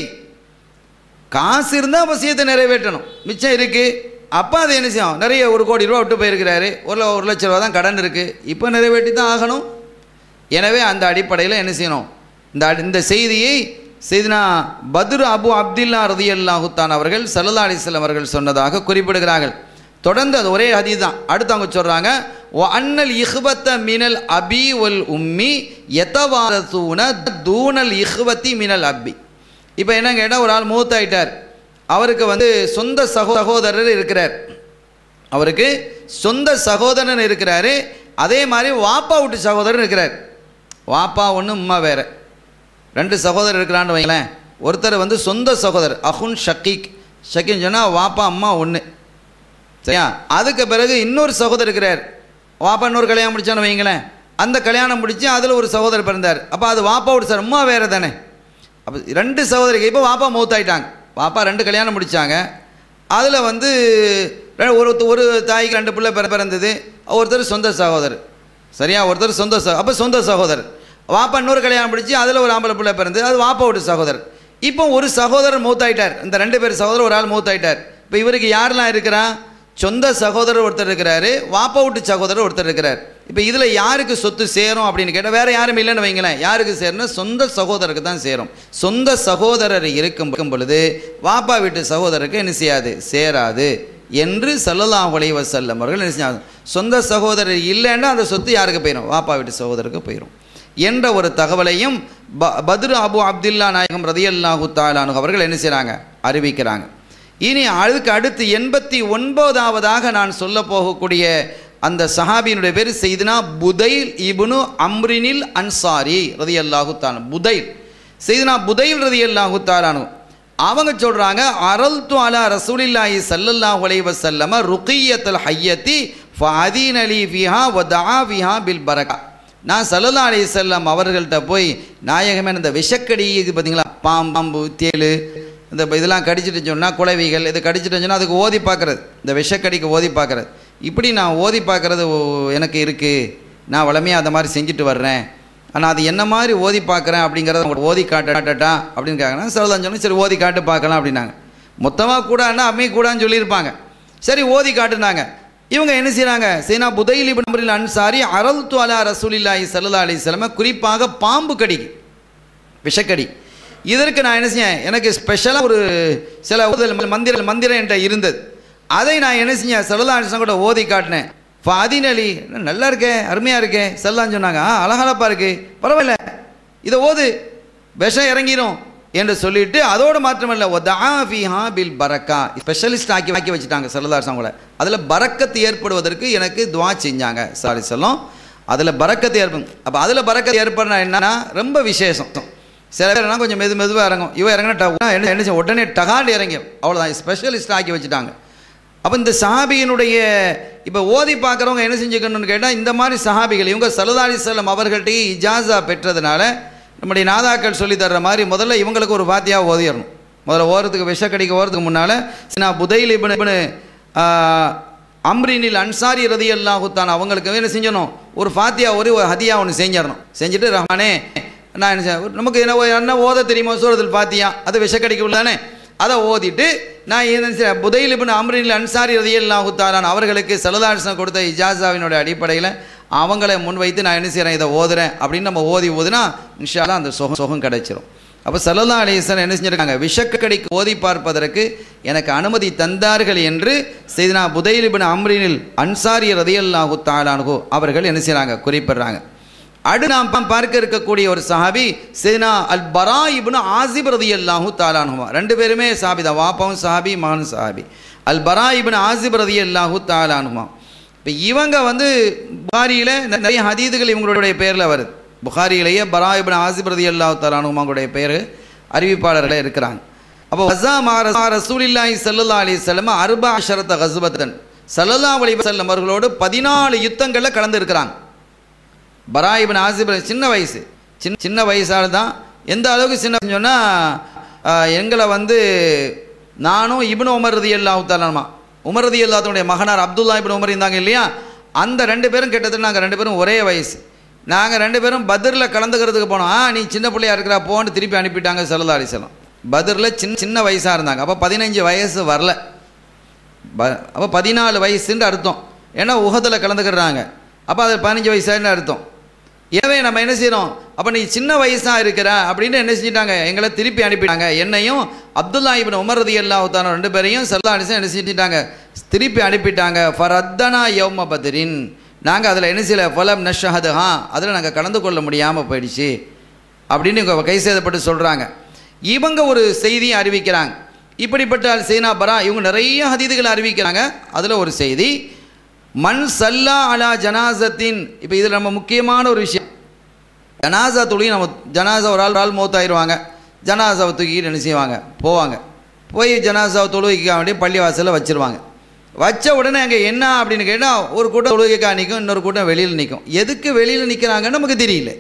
காசு இருந்தால் வசியத்தை நிறைவேற்றணும் மிச்சம் இருக்குது அப்பா அதை என்ன செய்யும் நிறைய ஒரு கோடி ரூபா விட்டு போயிருக்கிறாரு ஒரு ல- ஒரு லட்ச ரூபா தான் கடன் இருக்குது இப்போ நிறைவேற்றி தான் ஆகணும் எனவே அந்த அடிப்படையில் என்ன செய்யணும் இந்த அடி- இந்த செய்தியை செய்தினா பத்ரு அபு அப்துல்லா ரதி அல்லாஹுத்தான் அவர்கள் சல்லா அலிஸ்லாம் அவர்கள் சொன்னதாக குறிப்பிடுகிறார்கள் தொடர்ந்து அது ஒரே ஹதீஸ் தான் அடுத்து அவங்க சொல்கிறாங்க ஓ அன்னல் இஹ்பத்த மினல் அபி ஒல் உம்மி எத்தவாரத்தூன தூணல் இஹ்வத்தி மினல் அபி இப்போ என்ன கேட்டால் ஒரு ஆள் மூத்தாயிட்டார் அவருக்கு வந்து சொந்த சகோ சகோதரர் இருக்கிறார் அவருக்கு சொந்த சகோதரன் இருக்கிறாரு அதே மாதிரி வாப்பா வீட்டு சகோதரன் இருக்கிறார் வாப்பா ஒன்று உம்மா வேற ரெண்டு சகோதரர் இருக்கிறான்னு வைங்களேன் ஒருத்தர் வந்து சொந்த சகோதரர் அஹுன் ஷக்கீக் ஷக்கீன்னு சொன்னால் வாப்பா அம்மா ஒன்று சரியா அதுக்கு பிறகு இன்னொரு சகோதரர் இருக்கிறார் வாப்பா இன்னொரு கல்யாணம் முடிச்சான்னு வைங்களேன் அந்த கல்யாணம் முடிச்சு அதில் ஒரு சகோதரர் பிறந்தார் அப்போ அது வாப்பா விட்டு சார் அம்மா வேறு தானே அப்போ ரெண்டு சகோதரிக்கு இப்போ வாப்பா மூத்தாயிட்டாங்க வாப்பா ரெண்டு கல்யாணம் முடித்தாங்க அதில் வந்து ரெ- ஒரு ஒரு தாய்க்கு ரெண்டு பிள்ளை பிற பிறந்தது ஒருத்தர் சொந்த சகோதரர் சரியா ஒருத்தர் சொந்த சகோ அப்போ சொந்த சகோதரர் வாப்பா இன்னொரு கல்யாணம் முடிச்சு அதில் ஒரு ஆம்பளை பிள்ளை பிறந்தது அது வாப்பா விட்டு சகோதரர் இப்போ ஒரு சகோதரர் மூத்தாயிட்டார் இந்த ரெண்டு பேர் சகோதரர் ஒரு ஆள் மூத்தாயிட்டார் இப்போ இவருக்கு யாரெல்லாம் இருக்கிறா சொந்த சகோதரர் ஒருத்தர் இருக்கிறாரு வாப்பா வீட்டு சகோதரர் ஒருத்தர் இருக்கிறார் இப்போ இதில் யாருக்கு சொத்து சேரும் அப்படின்னு கேட்டால் வேற யாரும் இல்லைன்னு வைங்களேன் யாருக்கு சேரணும் சொந்த சகோதரருக்கு தான் சேரும் சொந்த சகோதரர் இருக்கும் இருக்கும் பொழுது வாப்பா வீட்டு சகோதரருக்கு என்ன செய்யாது சேராது என்று ஸல்லல்லாஹு அலைஹி வஸல்லம் அவர்கள் என்ன செய்யாங்க சொந்த சகோதரர் இல்லைன்னா அந்த சொத்து யாருக்கு போயிடும் வாப்பா வீட்டு சகோதரருக்கு போயிடும் என்ற ஒரு தகவலையும் ப பத்ரு அபு அப்துல்லா நாயகம் ரதியல்லாஹு தாலானு அவர்கள் என்ன செய்கிறாங்க அறிவிக்கிறாங்க இனி அதுக்கு அடுத்து எண்பத்தி ஒன்பதாவதாக நான் சொல்ல போகக்கூடிய அந்த சஹாபியினுடைய பேர் செய்தினா புதைல் இப்னு அம்ரினில் அன்சாரி ரதி அல்லாஹு புதைல் செய்தினா புதைல் ரதி அல்லாஹு தாலானு அவங்க சொல்கிறாங்க அரல் து அலா ரசூலில்லாஹி ஸல்லல்லாஹு அலைஹி வஸல்லம ருகியத்தல் ஹய்யத்தி ஃபஅதீன லி ஃபிஹா வ தஆ ஃபிஹா பில் பரக்கா நான் சல்லல்லா அலைஹி செல்லம் அவர்கள்ட்ட போய் நாயகமே இந்த விஷக்கடி இது பார்த்தீங்களா பாம் பாம்பு தேளு இந்த இப்ப இதெல்லாம் கடிச்சிட்டு சொன்னால் குளவிகள் இது கடிச்சிட்டு சொன்னால் அதுக்கு ஓதி பார்க்குறது இந்த விஷக்கடிக்கு ஓதி பார்க்குறது இப்படி நான் ஓதி பார்க்குறது எனக்கு இருக்குது நான் வளமையாக அந்த மாதிரி செஞ்சுட்டு வர்றேன் ஆனால் அது என்ன மாதிரி ஓதி பார்க்குறேன் அப்படிங்கிறத உங்களுக்கு ஓதி காட்ட காட்டட்டா அப்படின்னு கேட்குறேன் சரதான் சொன்னேன் சரி ஓதி காட்டு பார்க்கலாம் அப்படின்னாங்க மொத்தமாக கூடான்னா அம்மே கூடான்னு சொல்லியிருப்பாங்க சரி ஓதி காட்டுனாங்க இவங்க என்ன செய்கிறாங்க சீனா புதையில் இபின் அன்சாரி அரல் துவலா ரசூலில்லாஹி சல்லா அலிஸ்லம குறிப்பாக பாம்பு கடிக்கு விஷக்கடி இதற்கு நான் என்ன செஞ்சேன் எனக்கு ஸ்பெஷலாக ஒரு சில ஊதல் மந்திர மந்திரம் என்கிட்ட இருந்தது அதை நான் என்ன செஞ்சேன் சல்லா அலிஸ்லாம் கூட ஓதி காட்டினேன் ஃபாதின் அலி நல்லா இருக்கே அருமையாக இருக்கே செல்லான்னு சொன்னாங்க ஆ அழகாலப்பா இருக்கு பரவாயில்ல இதை ஓது விஷம் இறங்கிரும் என்று சொல்லிட்டு அதோடு மாத்திரமல்ல ஒதாஃபிஹா பில் பரக்கா ஸ்பெஷலிஸ்ட் ஆக்கி ஆக்கி வச்சுட்டாங்க செல்லதார் கூட அதில் பரக்கத்து ஏற்படுவதற்கு எனக்கு துவா செஞ்சாங்க சாரி சொல்லும் அதில் பரக்கத்து ஏற்படும் அப்போ அதில் பரக்கத்து ஏற்படுனா என்னன்னா ரொம்ப விசேஷம் சில பேர்னா கொஞ்சம் மெது மெதுவாக இறங்கும் இவன் இறங்கினா டக்கு- என்ன என்ன செய்யும்? உடனே டகாண்டு இறங்கி அவ்வளோதான் ஸ்பெஷலிஸ்ட் ஆக்கி வச்சுட்டாங்க அப்போ இந்த சஹாபியினுடைய இப்போ ஓதி பார்க்குறவங்க என்ன செஞ்சுக்கணும்னு கேட்டால் இந்த மாதிரி சஹாபிகள் இவங்க சல்லதாரி செல்லம் அவர்கள்ட்டே இஜாசா பெற்றதுனால நம்முடைய நாதாக்கள் சொல்லி தர்ற மாதிரி முதல்ல இவங்களுக்கு ஒரு வாத்தியாக ஓதிடணும் முதல்ல ஓரத்துக்கு விஷக்கடிக்க ஓரத்துக்கு முன்னால் சினா புதையில் இபனு இபனு அம்ரினில் அன்சாரி ரதி அல்லாஹுத்தான் அவங்களுக்கு என்ன செஞ்சணும் ஒரு ஃபாத்தியா ஒரு ஒரு ஹதியா ஒன்று செஞ்சிடணும் செஞ்சுட்டு ரஹ்மானே நான் என்ன செய்ய- நமக்கு என்ன ஓ- என்ன ஓத தெரியுமோ சூரத்தில் ஃபாத்தியா அது விஷக்கடிக்க உள்ளதானே அதை ஓதிட்டு நான் என்ன செய்ய- புதையில் இபன் அம்ரினில் அன்சாரி ரதி அல்லாஹுத்தாலான் அவர்களுக்கு சலதாசனம் கொடுத்த இஜாசாவினுடைய அடிப்படையில் அவங்கள முன்வைத்து நான் என்ன செய்கிறேன் இதை ஓதுறேன் அப்படின்னு நம்ம ஓதி ஓதுனா இன்ஷால்லா அந்த சுகம் சுகம் கிடைச்சிரும் அப்போ சல்லல்லா அலிஸ்லாம் என்ன செஞ்சிருக்காங்க விஷக்கடிக்கு ஓதி பார்ப்பதற்கு எனக்கு அனுமதி தந்தார்கள் என்று செய்தினா புதைலிபின் அம்ரினில் அன்சாரி ரதியல்லாஹு தாலானுகோ அவர்கள் என்ன செய்கிறாங்க குறிப்பிடுறாங்க அடுத்து நாம் பா- பார்க்க இருக்கக்கூடிய ஒரு சஹாபி செய்தினா அல் பரா இப்னு ஆசிப் ரதியல்லாஹு தாலானுமா ரெண்டு பேருமே சாபி தான் வாப்பாவும் சாபி மகனும் சாபி அல் பரா இப்னு ஆசிப் ரதியல்லாஹு தாலானுமா இப்போ இவங்க வந்து புகாரியில் நிறைய ஹதீதுகள் இவங்களுடைய பேரில் வருது புகாரியிலேயே பரா இப்னு ஆசிப் ரதி அல்லா தலானுமாங்களுடைய பேர் அறிவிப்பாளர்களே இருக்கிறாங்க அப்போ வசா மா ரசூலில்லாஹி ஸல்லல்லாஹு அலைஹி வஸல்லம் அர்பா அஷரத்த கஸ்பத்தன் ஸல்லல்லாஹு அலைஹி வஸல்லம் அவர்களோடு பதினாலு யுத்தங்களில் கலந்து இருக்கிறாங்க பரா இப்னு ஆசிப் ரதி- சின்ன வயசு சின்ன சின்ன வயசால தான் எந்த அளவுக்கு சின்ன சொன்னால் எங்களை வந்து நானும் இப்னு உமர் ரதி அல்லாஹு தாலாமா உமர் ரதி அல்லாத்தனுடைய மகனார் அப்துல்லா இப்னு உமர் இருந்தாங்க இல்லையா அந்த ரெண்டு பேரும் கிட்டத்தட்ட நாங்கள் ரெண்டு பேரும் ஒரே வயசு நாங்கள் ரெண்டு பேரும் பத்ரில் கலந்துக்கிறதுக்கு போனோம் ஆ நீ சின்ன பிள்ளையா இருக்கிறா போன்னு திருப்பி அனுப்பிட்டாங்க சல்லா அலிசலம் பத்ரில் சின்ன சின்ன வயசாக இருந்தாங்க அப்போ பதினஞ்சு வயசு வரல ப அப்போ பதினாலு வயசுன்னு அர்த்தம் ஏன்னா உகத்தில் கலந்துக்கிறாங்க அப்போ அது பதினஞ்சு வயசுன்னு அர்த்தம் எனவே நம்ம என்ன செய்கிறோம் அப்போ நீ சின்ன வயசாக இருக்கிற அப்படின்னு என்ன செஞ்சிட்டாங்க எங்களை திருப்பி அனுப்பிட்டாங்க என்னையும் அப்துல்லா இபின் உமர் ரதி அல்லாஹான ரெண்டு பேரையும் சல்லா அலிசன் என்ன செஞ்சிட்டாங்க திருப்பி அனுப்பிட்டாங்க ஃபர் அத்தனா யௌம பத்ரின் நாங்கள் அதில் என்ன செய்யல ஃபலம் நஷஹது ஹா அதில் நாங்கள் கலந்து கொள்ள முடியாமல் போயிடுச்சு அப்படின்னு இவங்க கை சேதப்பட்டு சொல்கிறாங்க இவங்க ஒரு செய்தியை அறிவிக்கிறாங்க இப்படிப்பட்ட சீனா பரா இவங்க நிறைய ஹதீதுகளை அறிவிக்கிறாங்க அதில் ஒரு செய்தி மண் சல்லா அலா ஜனாசத்தின் இப்போ இதில் நம்ம முக்கியமான ஒரு விஷயம் ஜனாசா தொழுகி நம்ம ஜனாசா ஒரு ஆள் ஒரு ஆள் மௌத்தாயிருவாங்க ஜனாசாவை தூக்கிட்டு என்ன செய்வாங்க போவாங்க போய் ஜனாசாவை தொழுகைக்காக வேண்டிய பள்ளி வாசலில் வச்சிருவாங்க வச்ச உடனே அங்கே என்ன அப்படின்னு கேட்டால் ஒரு கூட்டம் தொழுகைக்காக நிற்கும் இன்னொரு கூட்டம் வெளியில் நிற்கும் எதுக்கு வெளியில் நிற்கிறாங்கன்னு நமக்கு தெரியல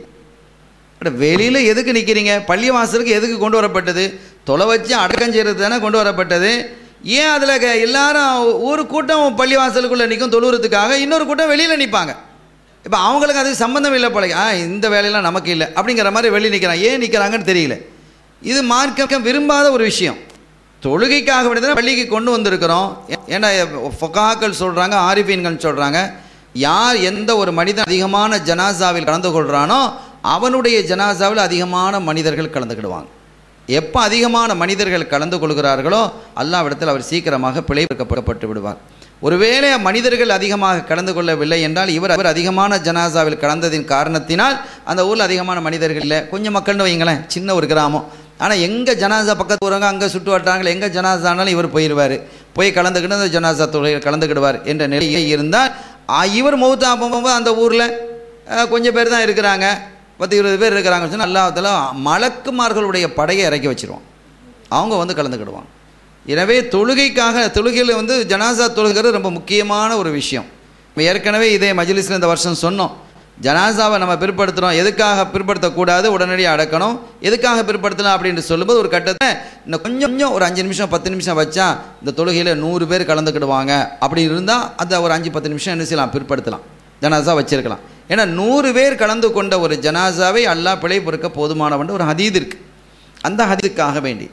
அட வெளியில் எதுக்கு நிற்கிறீங்க பள்ளி வாசலுக்கு எதுக்கு கொண்டு வரப்பட்டது தொலை வச்சு அடக்கம் செய்கிறது தானே கொண்டு வரப்பட்டது ஏன் அதில் எல்லாரும் ஒரு கூட்டம் பள்ளி வாசலுக்குள்ளே நிற்கும் தொழுறதுக்காக இன்னொரு கூட்டம் வெளியில் நிற்பாங்க இப்போ அவங்களுக்கு அது சம்பந்தம் இல்லை போல ஆ இந்த வேலையெல்லாம் நமக்கு இல்லை அப்படிங்கிற மாதிரி வெளியே நிற்கிறாங்க ஏன் நிற்கிறாங்கன்னு தெரியல இது மார்க்கம் விரும்பாத ஒரு விஷயம் தொழுகைக்காக வேண்டி தான் பள்ளிக்கு கொண்டு வந்திருக்கிறோம் ஏன்னா ஃபொகாக்கள் சொல்கிறாங்க ஆரிஃபீன்கள் சொல்கிறாங்க யார் எந்த ஒரு மனிதன் அதிகமான ஜனாசாவில் கலந்து கொள்கிறானோ அவனுடைய ஜனாசாவில் அதிகமான மனிதர்கள் கலந்துக்கிடுவாங்க எப்போ அதிகமான மனிதர்கள் கலந்து கொள்கிறார்களோ அல்லாவிடத்தில் அவர் சீக்கிரமாக பிழைக்கப்பட்டு விடுவார் ஒருவேளை மனிதர்கள் அதிகமாக கலந்து கொள்ளவில்லை என்றால் இவர் அவர் அதிகமான ஜனாசாவில் கலந்ததின் காரணத்தினால் அந்த ஊரில் அதிகமான மனிதர்கள் இல்லை கொஞ்சம் மக்கள்னு வைங்களேன் சின்ன ஒரு கிராமம் ஆனால் எங்கே ஜனாசா பக்கத்து ஊரங்க அங்கே சுட்டு வட்டாங்களோ எங்கே ஜனாசானாலும் இவர் போயிடுவார் போய் கலந்துக்கிட்டு அந்த ஜனாசா தொழில் கலந்துக்கிடுவார் என்ற நிலையே இருந்தால் ஆ, இவர் மௌத்தா போகும்போது அந்த ஊரில் கொஞ்சம் பேர் தான் இருக்கிறாங்க பத்து இருபது பேர் இருக்கிறாங்க சொன்னால் அல்லாஹத்தில் மலக்குமார்களுடைய படையை இறக்கி வச்சிருவான் அவங்க வந்து கலந்துக்கிடுவாங்க எனவே தொழுகைக்காக தொழுகையில் வந்து ஜனாசா தொழுகிறது ரொம்ப முக்கியமான ஒரு விஷயம் நம்ம ஏற்கனவே இதே மஜ்லிஸில் இந்த வருஷம் சொன்னோம் ஜனாசாவை நம்ம பிற்படுத்துகிறோம் எதுக்காக பிற்படுத்தக்கூடாது உடனடியாக அடக்கணும் எதுக்காக பிற்படுத்தலாம் அப்படின்னு சொல்லும்போது ஒரு கட்டத்தை இன்னும் கொஞ்சம் கொஞ்சம் ஒரு அஞ்சு நிமிஷம் பத்து நிமிஷம் வச்சா இந்த தொழுகையில் நூறு பேர் கலந்துக்கிடுவாங்க அப்படி இருந்தால் அதை ஒரு அஞ்சு பத்து நிமிஷம் என்ன செய்யலாம் பிற்படுத்தலாம் ஜனாசா வச்சிருக்கலாம் ஏன்னா நூறு பேர் கலந்து கொண்ட ஒரு ஜனாசாவை அல்லாஹ் பிழை பொறுக்க போதுமானவன் ஒரு ஹதீத் இருக்கு அந்த ஹதீதுக்காக வேண்டி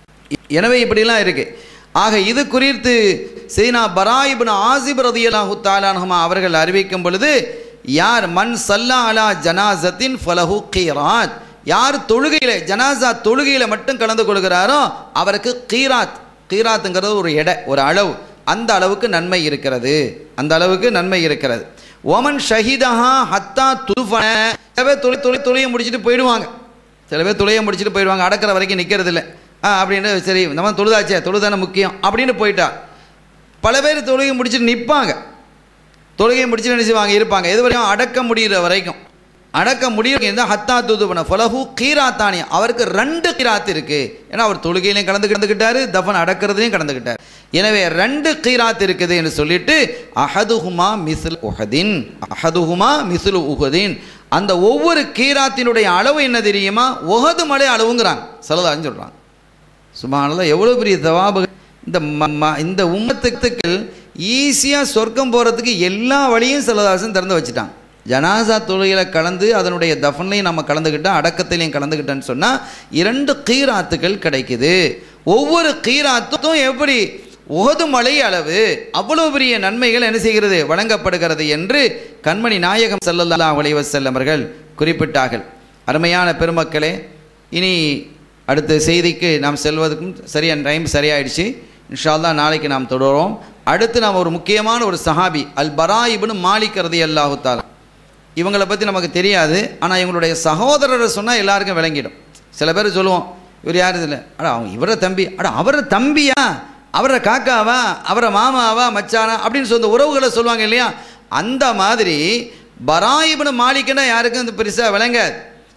எனவே இப்படிலாம் இருக்கு ஆக இது குறித்து சீனா பராயிபின் ஆசிப் ரதியலாஹு தாலானுமா அவர்கள் அறிவிக்கும் பொழுது யார் மண் சல்லா அலா ஜனாசத்தின் ஃபலஹு கீராத் யார் தொழுகையில் ஜனாசா தொழுகையில் மட்டும் கலந்து கொள்கிறாரோ அவருக்கு கீராத் கீராத்துங்கிறது ஒரு எடை ஒரு அளவு அந்த அளவுக்கு நன்மை இருக்கிறது அந்த அளவுக்கு நன்மை இருக்கிறது ஒமன் ஷஹிதஹா ஹத்தா துஃபன சில பேர் துளி துளி துளியை முடிச்சுட்டு போயிடுவாங்க சில பேர் துளையை முடிச்சுட்டு போயிடுவாங்க அடக்கிற வரைக்கும் நிற்கிறது இல்லை ஆ அப்படின்னு சரி நம்ம தொழுதாச்சே தொழுதானே முக்கியம் அப்படின்னு போயிட்டா பல பேர் தொழுகை முடிச்சுட்டு நிற்பாங்க தொழுகையை முடிச்சுட்டு என்ன செய்வாங்க இருப்பாங்க எது வரைக்கும் அடக்க முடிகிற வரைக்கும் அடக்க முடியும் ஹத்தா தூதுபன ஃபலஹு கீராத்தானி அவருக்கு ரெண்டு கீராத் இருக்கு ஏன்னா அவர் தொழுகையிலையும் கலந்து கலந்துக்கிட்டாரு தஃபன் அடக்கிறதுலையும் கலந்துக்கிட்டார் எனவே ரெண்டு கீராத் இருக்குது என்று சொல்லிட்டு அஹதுஹுமா மிஸ்ல் உஹதின் அஹதுஹுமா மிஸ்ல் உஹதின் அந்த ஒவ்வொரு கீராத்தினுடைய அளவு என்ன தெரியுமா உஹது மலை அளவுங்கிறாங்க சொல்லதான்னு சொல்கிறாங்க சுபானல்லாம் எவ்வளோ பெரிய தவாபு இந்த ம- ம- இந்த உம்மத்துக்கள் ஈஸியாக சொர்க்கம் போகிறதுக்கு எல்லா வழியும் சிலதாசன் திறந்து வச்சுட்டாங்க ஜனாசா தொழுகையில் கலந்து அதனுடைய தஃபன்லையும் நம்ம கலந்துக்கிட்டோம் அடக்கத்திலையும் கலந்துக்கிட்டோன்னு சொன்னால் இரண்டு கீராத்துக்கள் கிடைக்குது ஒவ்வொரு கீராத்தும் எப்படி உகது மலை அளவு அவ்வளவு பெரிய நன்மைகள் என்ன செய்கிறது வழங்கப்படுகிறது என்று கண்மணி நாயகம் ஸல்லல்லாஹு அலைஹி வஸல்லம் அவர்கள் குறிப்பிட்டார்கள் அருமையான பெருமக்களே இனி அடுத்த செய்திக்கு நாம் செல்வதற்கும் சரியான டைம் சரியாயிடுச்சு இன்ஷா அல்லாஹ் நாளைக்கு நாம் தொடருவோம் அடுத்து நாம் ஒரு முக்கியமான ஒரு சஹாபி அல் பரா இப்னு மாலிக் ரலியல்லாஹு தஆலா இவங்களை பற்றி நமக்கு தெரியாது ஆனால் இவங்களுடைய சகோதரரை சொன்னால் எல்லாருக்கும் விளங்கிடும் சில பேர் சொல்லுவோம் இவர் யார் இதில் அட அவங்க இவரை தம்பி அட அவரை தம்பியா அவரை காக்காவா அவரை மாமாவா மச்சானா அப்படின்னு சொந்த உறவுகளை சொல்லுவாங்க இல்லையா அந்த மாதிரி பராயிபுன மாலிக்குன்னா யாருக்கும் அது பெருசாக விளங்காது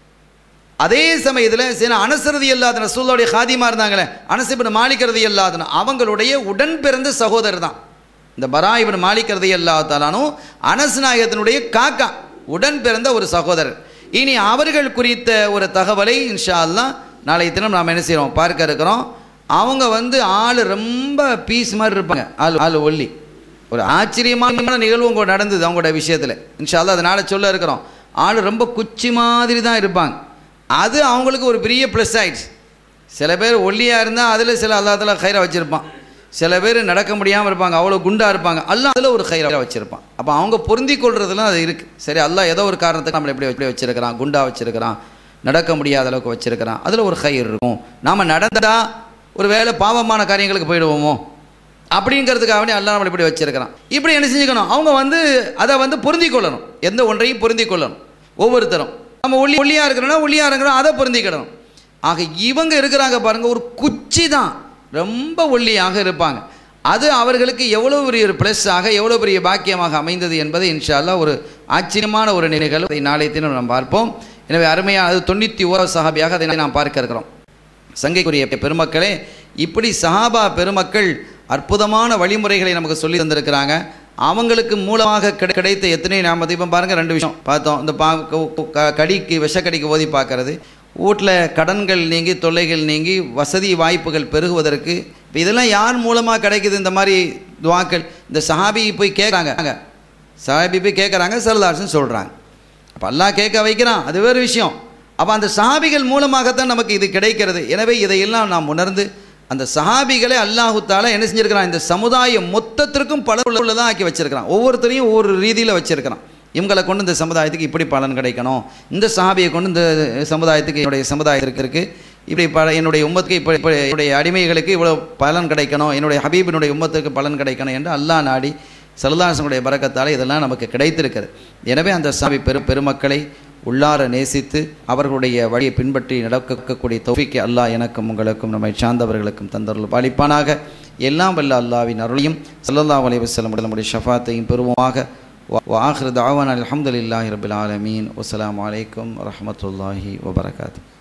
அதே சமயத்தில் சில அனசரதி இல்லாத ரசூல்லோடைய ஹாதிமா இருந்தாங்களே அனசிபின் மாலிக்கிறது இல்லாதன அவங்களுடைய உடன் பிறந்த சகோதரர் தான் இந்த பராயிபின் மாலிக்கிறது இல்லாதாலும் அனஸ் நாயகத்தினுடைய காக்கா உடன் பிறந்த ஒரு சகோதரர் இனி அவர்கள் குறித்த ஒரு தகவலை இன்ஷா அல்லாஹ் நாளைய தினம் நாம் என்ன செய்கிறோம் பார்க்க இருக்கிறோம் அவங்க வந்து ஆள் ரொம்ப பீஸ் மாதிரி இருப்பாங்க ஆள் ஆள் ஒல்லி ஒரு ஆச்சரியமான நிகழ்வு உங்க நடந்தது அவங்களோட விஷயத்தில் இன்ஷால்லா அதனால சொல்ல இருக்கிறோம் ஆள் ரொம்ப குச்சி மாதிரி தான் இருப்பாங்க அது அவங்களுக்கு ஒரு பெரிய ப்ளஸ் ஆயிடுச்சு சில பேர் ஒல்லியாக இருந்தால் அதில் சில அல்லாத்துல கயிறை வச்சுருப்பான் சில பேர் நடக்க முடியாமல் இருப்பாங்க அவ்வளோ குண்டாக இருப்பாங்க அல்லாஹ் அதில் ஒரு கயிறை வச்சுருப்பான் அப்போ அவங்க பொருந்தி கொள்றதுலாம் அது இருக்குது சரி அல்லாஹ் ஏதோ ஒரு காரணத்துக்கு நம்மளை எப்படி எப்படி வச்சிருக்கிறான் குண்டா வச்சிருக்கிறான் நடக்க முடியாத அளவுக்கு வச்சிருக்கிறான் அதில் ஒரு கயிறு இருக்கும் நாம் நடந்தா ஒரு வேலை பாவமான காரியங்களுக்கு போயிடுவோமோ அப்படிங்கிறதுக்காக வேண்டி அல்லாஹ் நம்மளை இப்படி வச்சிருக்கிறான் இப்படி என்ன செஞ்சுக்கணும் அவங்க வந்து அதை வந்து பொருந்தி கொள்ளணும் எந்த ஒன்றையும் பொருந்தி கொள்ளணும் ஒவ்வொருத்தரும் நம்ம ஒல்லி ஒல்லியாக இருக்கிறோம்னா ஒல்லியாக இருக்கிறோம் அதை பொருந்திக்கிடணும் ஆக இவங்க இருக்கிறாங்க பாருங்க ஒரு குச்சி தான் ரொம்ப ஒல்லியாக இருப்பாங்க அது அவர்களுக்கு எவ்வளோ பெரிய ஒரு ப்ளஸ் ஆக எவ்வளோ பெரிய பாக்கியமாக அமைந்தது என்பதை இன்ஷா அல்லாஹ் ஒரு ஆச்சரியமான ஒரு நிகழ்வு அதை நாளைய தினம் நாம் பார்ப்போம் எனவே அருமையாக அது தொண்ணூற்றி ஓராவது சஹாபியாக அதை நாம் பார்க்க இருக்கிறோம் சங்கைக்குரிய பெருமக்களே இப்படி சஹாபா பெருமக்கள் அற்புதமான வழிமுறைகளை நமக்கு சொல்லி தந்திருக்கிறாங்க அவங்களுக்கு மூலமாக கிடை- கிடைத்த எத்தனை நாம இப்போ பாருங்க ரெண்டு விஷயம் பார்த்தோம் இந்த பா கு- கு- க- கடிக்கு விஷக்கடிக்கு ஓதி பார்க்கறது வீட்டில் கடன்கள் நீங்கி தொல்லைகள் நீங்கி வசதி வாய்ப்புகள் பெருகுவதற்கு இப்போ இதெல்லாம் யார் மூலமாக கிடைக்குது இந்த மாதிரி துவாக்கள் இந்த சஹாபி போய் கேட்குறாங்க சஹாபி போய் கேட்குறாங்க சரதாசன் சொல்கிறாங்க அப்போ அல்லாஹ் கேட்க வைக்கிறான் அது வேறு விஷயம் அப்போ அந்த சஹாபிகள் மூலமாகத்தான் நமக்கு இது கிடைக்கிறது எனவே இதையெல்லாம் நாம் உணர்ந்து அந்த சஹாபிகளை அல்லாஹு தாலா என்ன செஞ்சிருக்கிறான் இந்த சமுதாயம் மொத்தத்திற்கும் பல உள்ளதான் ஆக்கி வச்சிருக்கிறான் ஒவ்வொருத்தரையும் ஒவ்வொரு ரீதியில் வச்சிருக்கிறான் இவங்களை கொண்டு இந்த சமுதாயத்துக்கு இப்படி பலன் கிடைக்கணும் இந்த சஹாபியை கொண்டு இந்த சமுதாயத்துக்கு என்னுடைய சமுதாயத்திற்கு இருக்கு இப்படி பல என்னுடைய உம்மத்துக்கு இப்படி இப்படி என்னுடைய அடிமைகளுக்கு இவ்வளோ பலன் கிடைக்கணும் என்னுடைய ஹபீபினுடைய உம்மத்துக்கு பலன் கிடைக்கணும் என்று அல்லாஹ் நாடி சரதாசனுடைய பறக்கத்தால் இதெல்லாம் நமக்கு கிடைத்திருக்கிறது எனவே அந்த சாமி பெரு பெருமக்களை உள்ளார நேசித்து அவர்களுடைய வழியை பின்பற்றி நடக்கக்கூடிய தௌஃபிக்கு அல்லாஹ் எனக்கும் உங்களுக்கும் நம்மை சார்ந்தவர்களுக்கும் தந்தருள் பாலிப்பானாக எல்லாம் வல்ல அல்லாவின் அருளையும் ஸல்லல்லாஹு அலைஹி வஸல்லம் நம்முடைய ஷஃபாத்தையும் பெறுவோமாக وآخر دعوانا الحمد لله رب العالمين والسلام عليكم ورحمة الله وبركاته